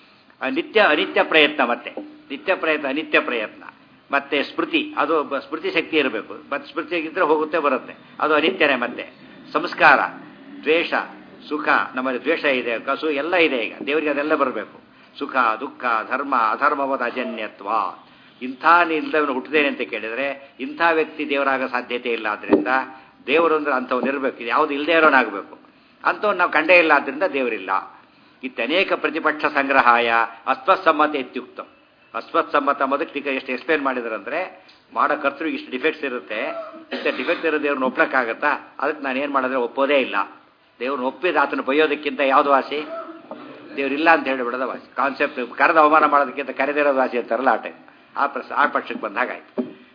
ಆ ನಿತ್ಯ ಅನಿತ್ಯ ಪ್ರಯತ್ನ ಮತ್ತೆ ನಿತ್ಯ ಪ್ರಯತ್ನ ಅನಿತ್ಯ ಪ್ರಯತ್ನ ಮತ್ತೆ ಸ್ಮೃತಿ ಅದು ಬ- ಸ್ಮೃತಿ ಶಕ್ತಿ ಇರಬೇಕು ಮತ್ತೆ ಸ್ಮೃತಿ ಇದ್ರೆ ಹೋಗುತ್ತೆ ಬರುತ್ತೆ ಅದು ಅನಿತ್ಯನೇ ಮತ್ತೆ ಸಂಸ್ಕಾರ ದ್ವೇಷ ಸುಖ ನಮ್ಮಲ್ಲಿ ದ್ವೇಷ ಇದೆ ಕಸು ಎಲ್ಲ ಇದೆ ಈಗ ದೇವರಿಗೆ ಅದೆಲ್ಲ ಬರಬೇಕು ಸುಖ ದುಃಖ ಧರ್ಮ ಅಧರ್ಮವಾದ ಅಜನ್ಯತ್ವ ಇಂಥ ಇಲ್ಲದವನು ಹುಟ್ಟಿದೇನೆ ಅಂತ ಕೇಳಿದರೆ ಇಂಥ ವ್ಯಕ್ತಿ ದೇವರಾಗ ಸಾಧ್ಯತೆ ಇಲ್ಲ ಆದ್ರಿಂದ ದೇವರು ಅಂದ್ರೆ ಅಂಥವ್ನು ಇರಬೇಕು ಇದು ಯಾವುದು ಇಲ್ಲದೆ ಇರೋನಾಗಬೇಕು ಅಂಥವ್ನು ನಾವು ಕಂಡೇ ಇಲ್ಲ ಆದ್ರಿಂದ ದೇವರಿಲ್ಲ ಇತ್ತನೇಕ ಪ್ರತಿಪಕ್ಷ ಸಂಗ್ರಹಾಯ ಅಸ್ವತ್ಸಮ್ಮತ ಇತ್ಯುಕ್ತ ಅಸ್ವತ್ಸಮ್ಮತ ಅನ್ನೋದಕ್ಕೆ ಟೀಕ ಎಷ್ಟು ಎಕ್ಸ್ಪ್ಲೇನ್ ಮಾಡಿದ್ರಂದ್ರೆ ಮಾಡೋ ಕರ್ತೃ ಇಷ್ಟು ಡಿಫೆಕ್ಟ್ಸ್ ಇರುತ್ತೆ ಇಷ್ಟ ಡಿಫೆಕ್ಟ್ ಇರೋ ದೇವ್ರನ್ನ ಒಪ್ಲಕ್ಕಾಗತ್ತಾ ಅದಕ್ಕೆ ನಾನು ಏನು ಮಾಡಿದ್ರೆ ಒಪ್ಪೋದೇ ಇಲ್ಲ ದೇವ್ರನ್ನ ಒಪ್ಪಿದ ಆತನ ಬೈಯೋದಕ್ಕಿಂತ ಯಾವುದು ವಾಸಿ ದೇವ್ರಿಲ್ಲ ಅಂತ ಹೇಳಿಬಿಡೋದ ವಾಸಿ ಕಾನ್ಸೆಪ್ಟ್ ಕರೆದ ಅವಮಾನ ಮಾಡೋದಕ್ಕಿಂತ ಕರೆದಿರೋದು ವಾಸಿ ಅಂತಾರಲ್ಲ ಆ ಟೈಮ್ ಆ ಪ್ರಸ ಆ ಪಕ್ಷಕ್ಕೆ ಬಂದಾಗಾಯ್ತು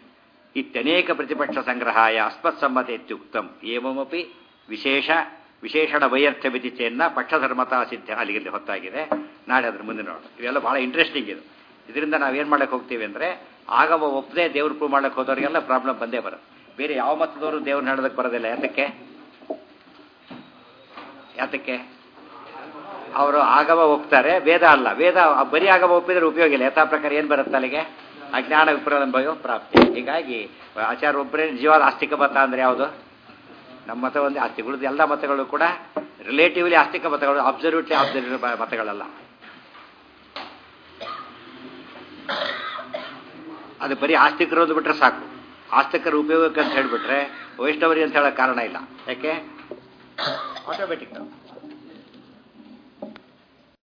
ಇತ್ಯನೇಕ ಪ್ರತಿಪಕ್ಷ ಸಂಗ್ರಹಾಯ ಅಸ್ಮತ್ಸಮ್ಮತೆ ಇತ್ಯುಕ್ತಂ ಏಮಮಪಿ ವಿಶೇಷ ವಿಶೇಷಣ ವೈಯರ್ಥ್ಯ ವಿಧಿಚೆಯನ್ನ ಪಕ್ಷಧರ್ಮತಾ ಸಿದ್ಧ ಅಲ್ಲಿಗೆ ಹೊತ್ತಾಗಿದೆ ನಾಳೆ ಅದ್ರ ಮುಂದೆ ನೋಡೋಣ ಇವೆಲ್ಲ ಬಹಳ ಇಂಟ್ರೆಸ್ಟಿಂಗ್ ಇದು ಇದರಿಂದ ನಾವೇನು ಮಾಡಕ್ಕೆ ಹೋಗ್ತೀವಿ ಅಂದರೆ ಆಗವ ಒಪ್ಪದೆ ದೇವ್ರ ಪ್ರೂವ್ ಮಾಡಕ್ಕೆ ಹೋದವರಿಗೆಲ್ಲ ಪ್ರಾಬ್ಲಮ್ ಬಂದೇ ಬರುತ್ತೆ ಬೇರೆ ಯಾವ ಮತದವರು ದೇವ್ರನ್ನ ಹೇಳೋದಕ್ಕೆ ಬರೋದಿಲ್ಲ ಯಾತಕ್ಕೆ ಯಾತಕ್ಕೆ ಅವರು ಆಗಮ ಒಪ್ತಾರೆ ವೇದ ಅಲ್ಲ ವೇದ ಬರೀ ಆಗಮ ಒಪ್ಪಿದ್ರೆ ಉಪಯೋಗ ಇಲ್ಲ ಯಥಾ ಪ್ರಕಾರ ಏನು ಬರುತ್ತೆ ಅಲ್ಲಿಗೆ ಅಜ್ಞಾನ ವಿಪ್ರಲಂಬಯೋ ಪ್ರಾಪ್ತಿ ಹೀಗಾಗಿ ಆಚಾರ ಒಬ್ಬರೇ ನಿಜವಾದ ಆಸ್ತಿಕ ಮತ ಅಂದ್ರೆ ಯಾವುದು ನಮ್ಮ ಮತ ಒಂದೇ ಆಸ್ತಿ ಉಳಿದ ಎಲ್ಲ ಮತಗಳು ಕೂಡ ರಿಲೇಟಿವ್ಲಿ ಆಸ್ತಿಕ ಮತಗಳು ಅಬ್ಸರ್ವ್ಯೂಟ್ಲಿ ಅಬ್ಸರ್ವ್ ಮತಗಳಲ್ಲ ಅದು ಬರೀ ಆಸ್ತಿಕರು ಅಂದು ಬಿಟ್ರೆ ಸಾಕು ಆಸ್ತಿಕರ ಉಪಯೋಗಕ್ಕೆ ಅಂತ ಹೇಳಿಬಿಟ್ರೆ ವೈಷ್ಣವರಿ ಅಂತ ಹೇಳೋ ಕಾರಣ ಇಲ್ಲ ಯಾಕೆ ಆಟೋಮೆಟಿಕ್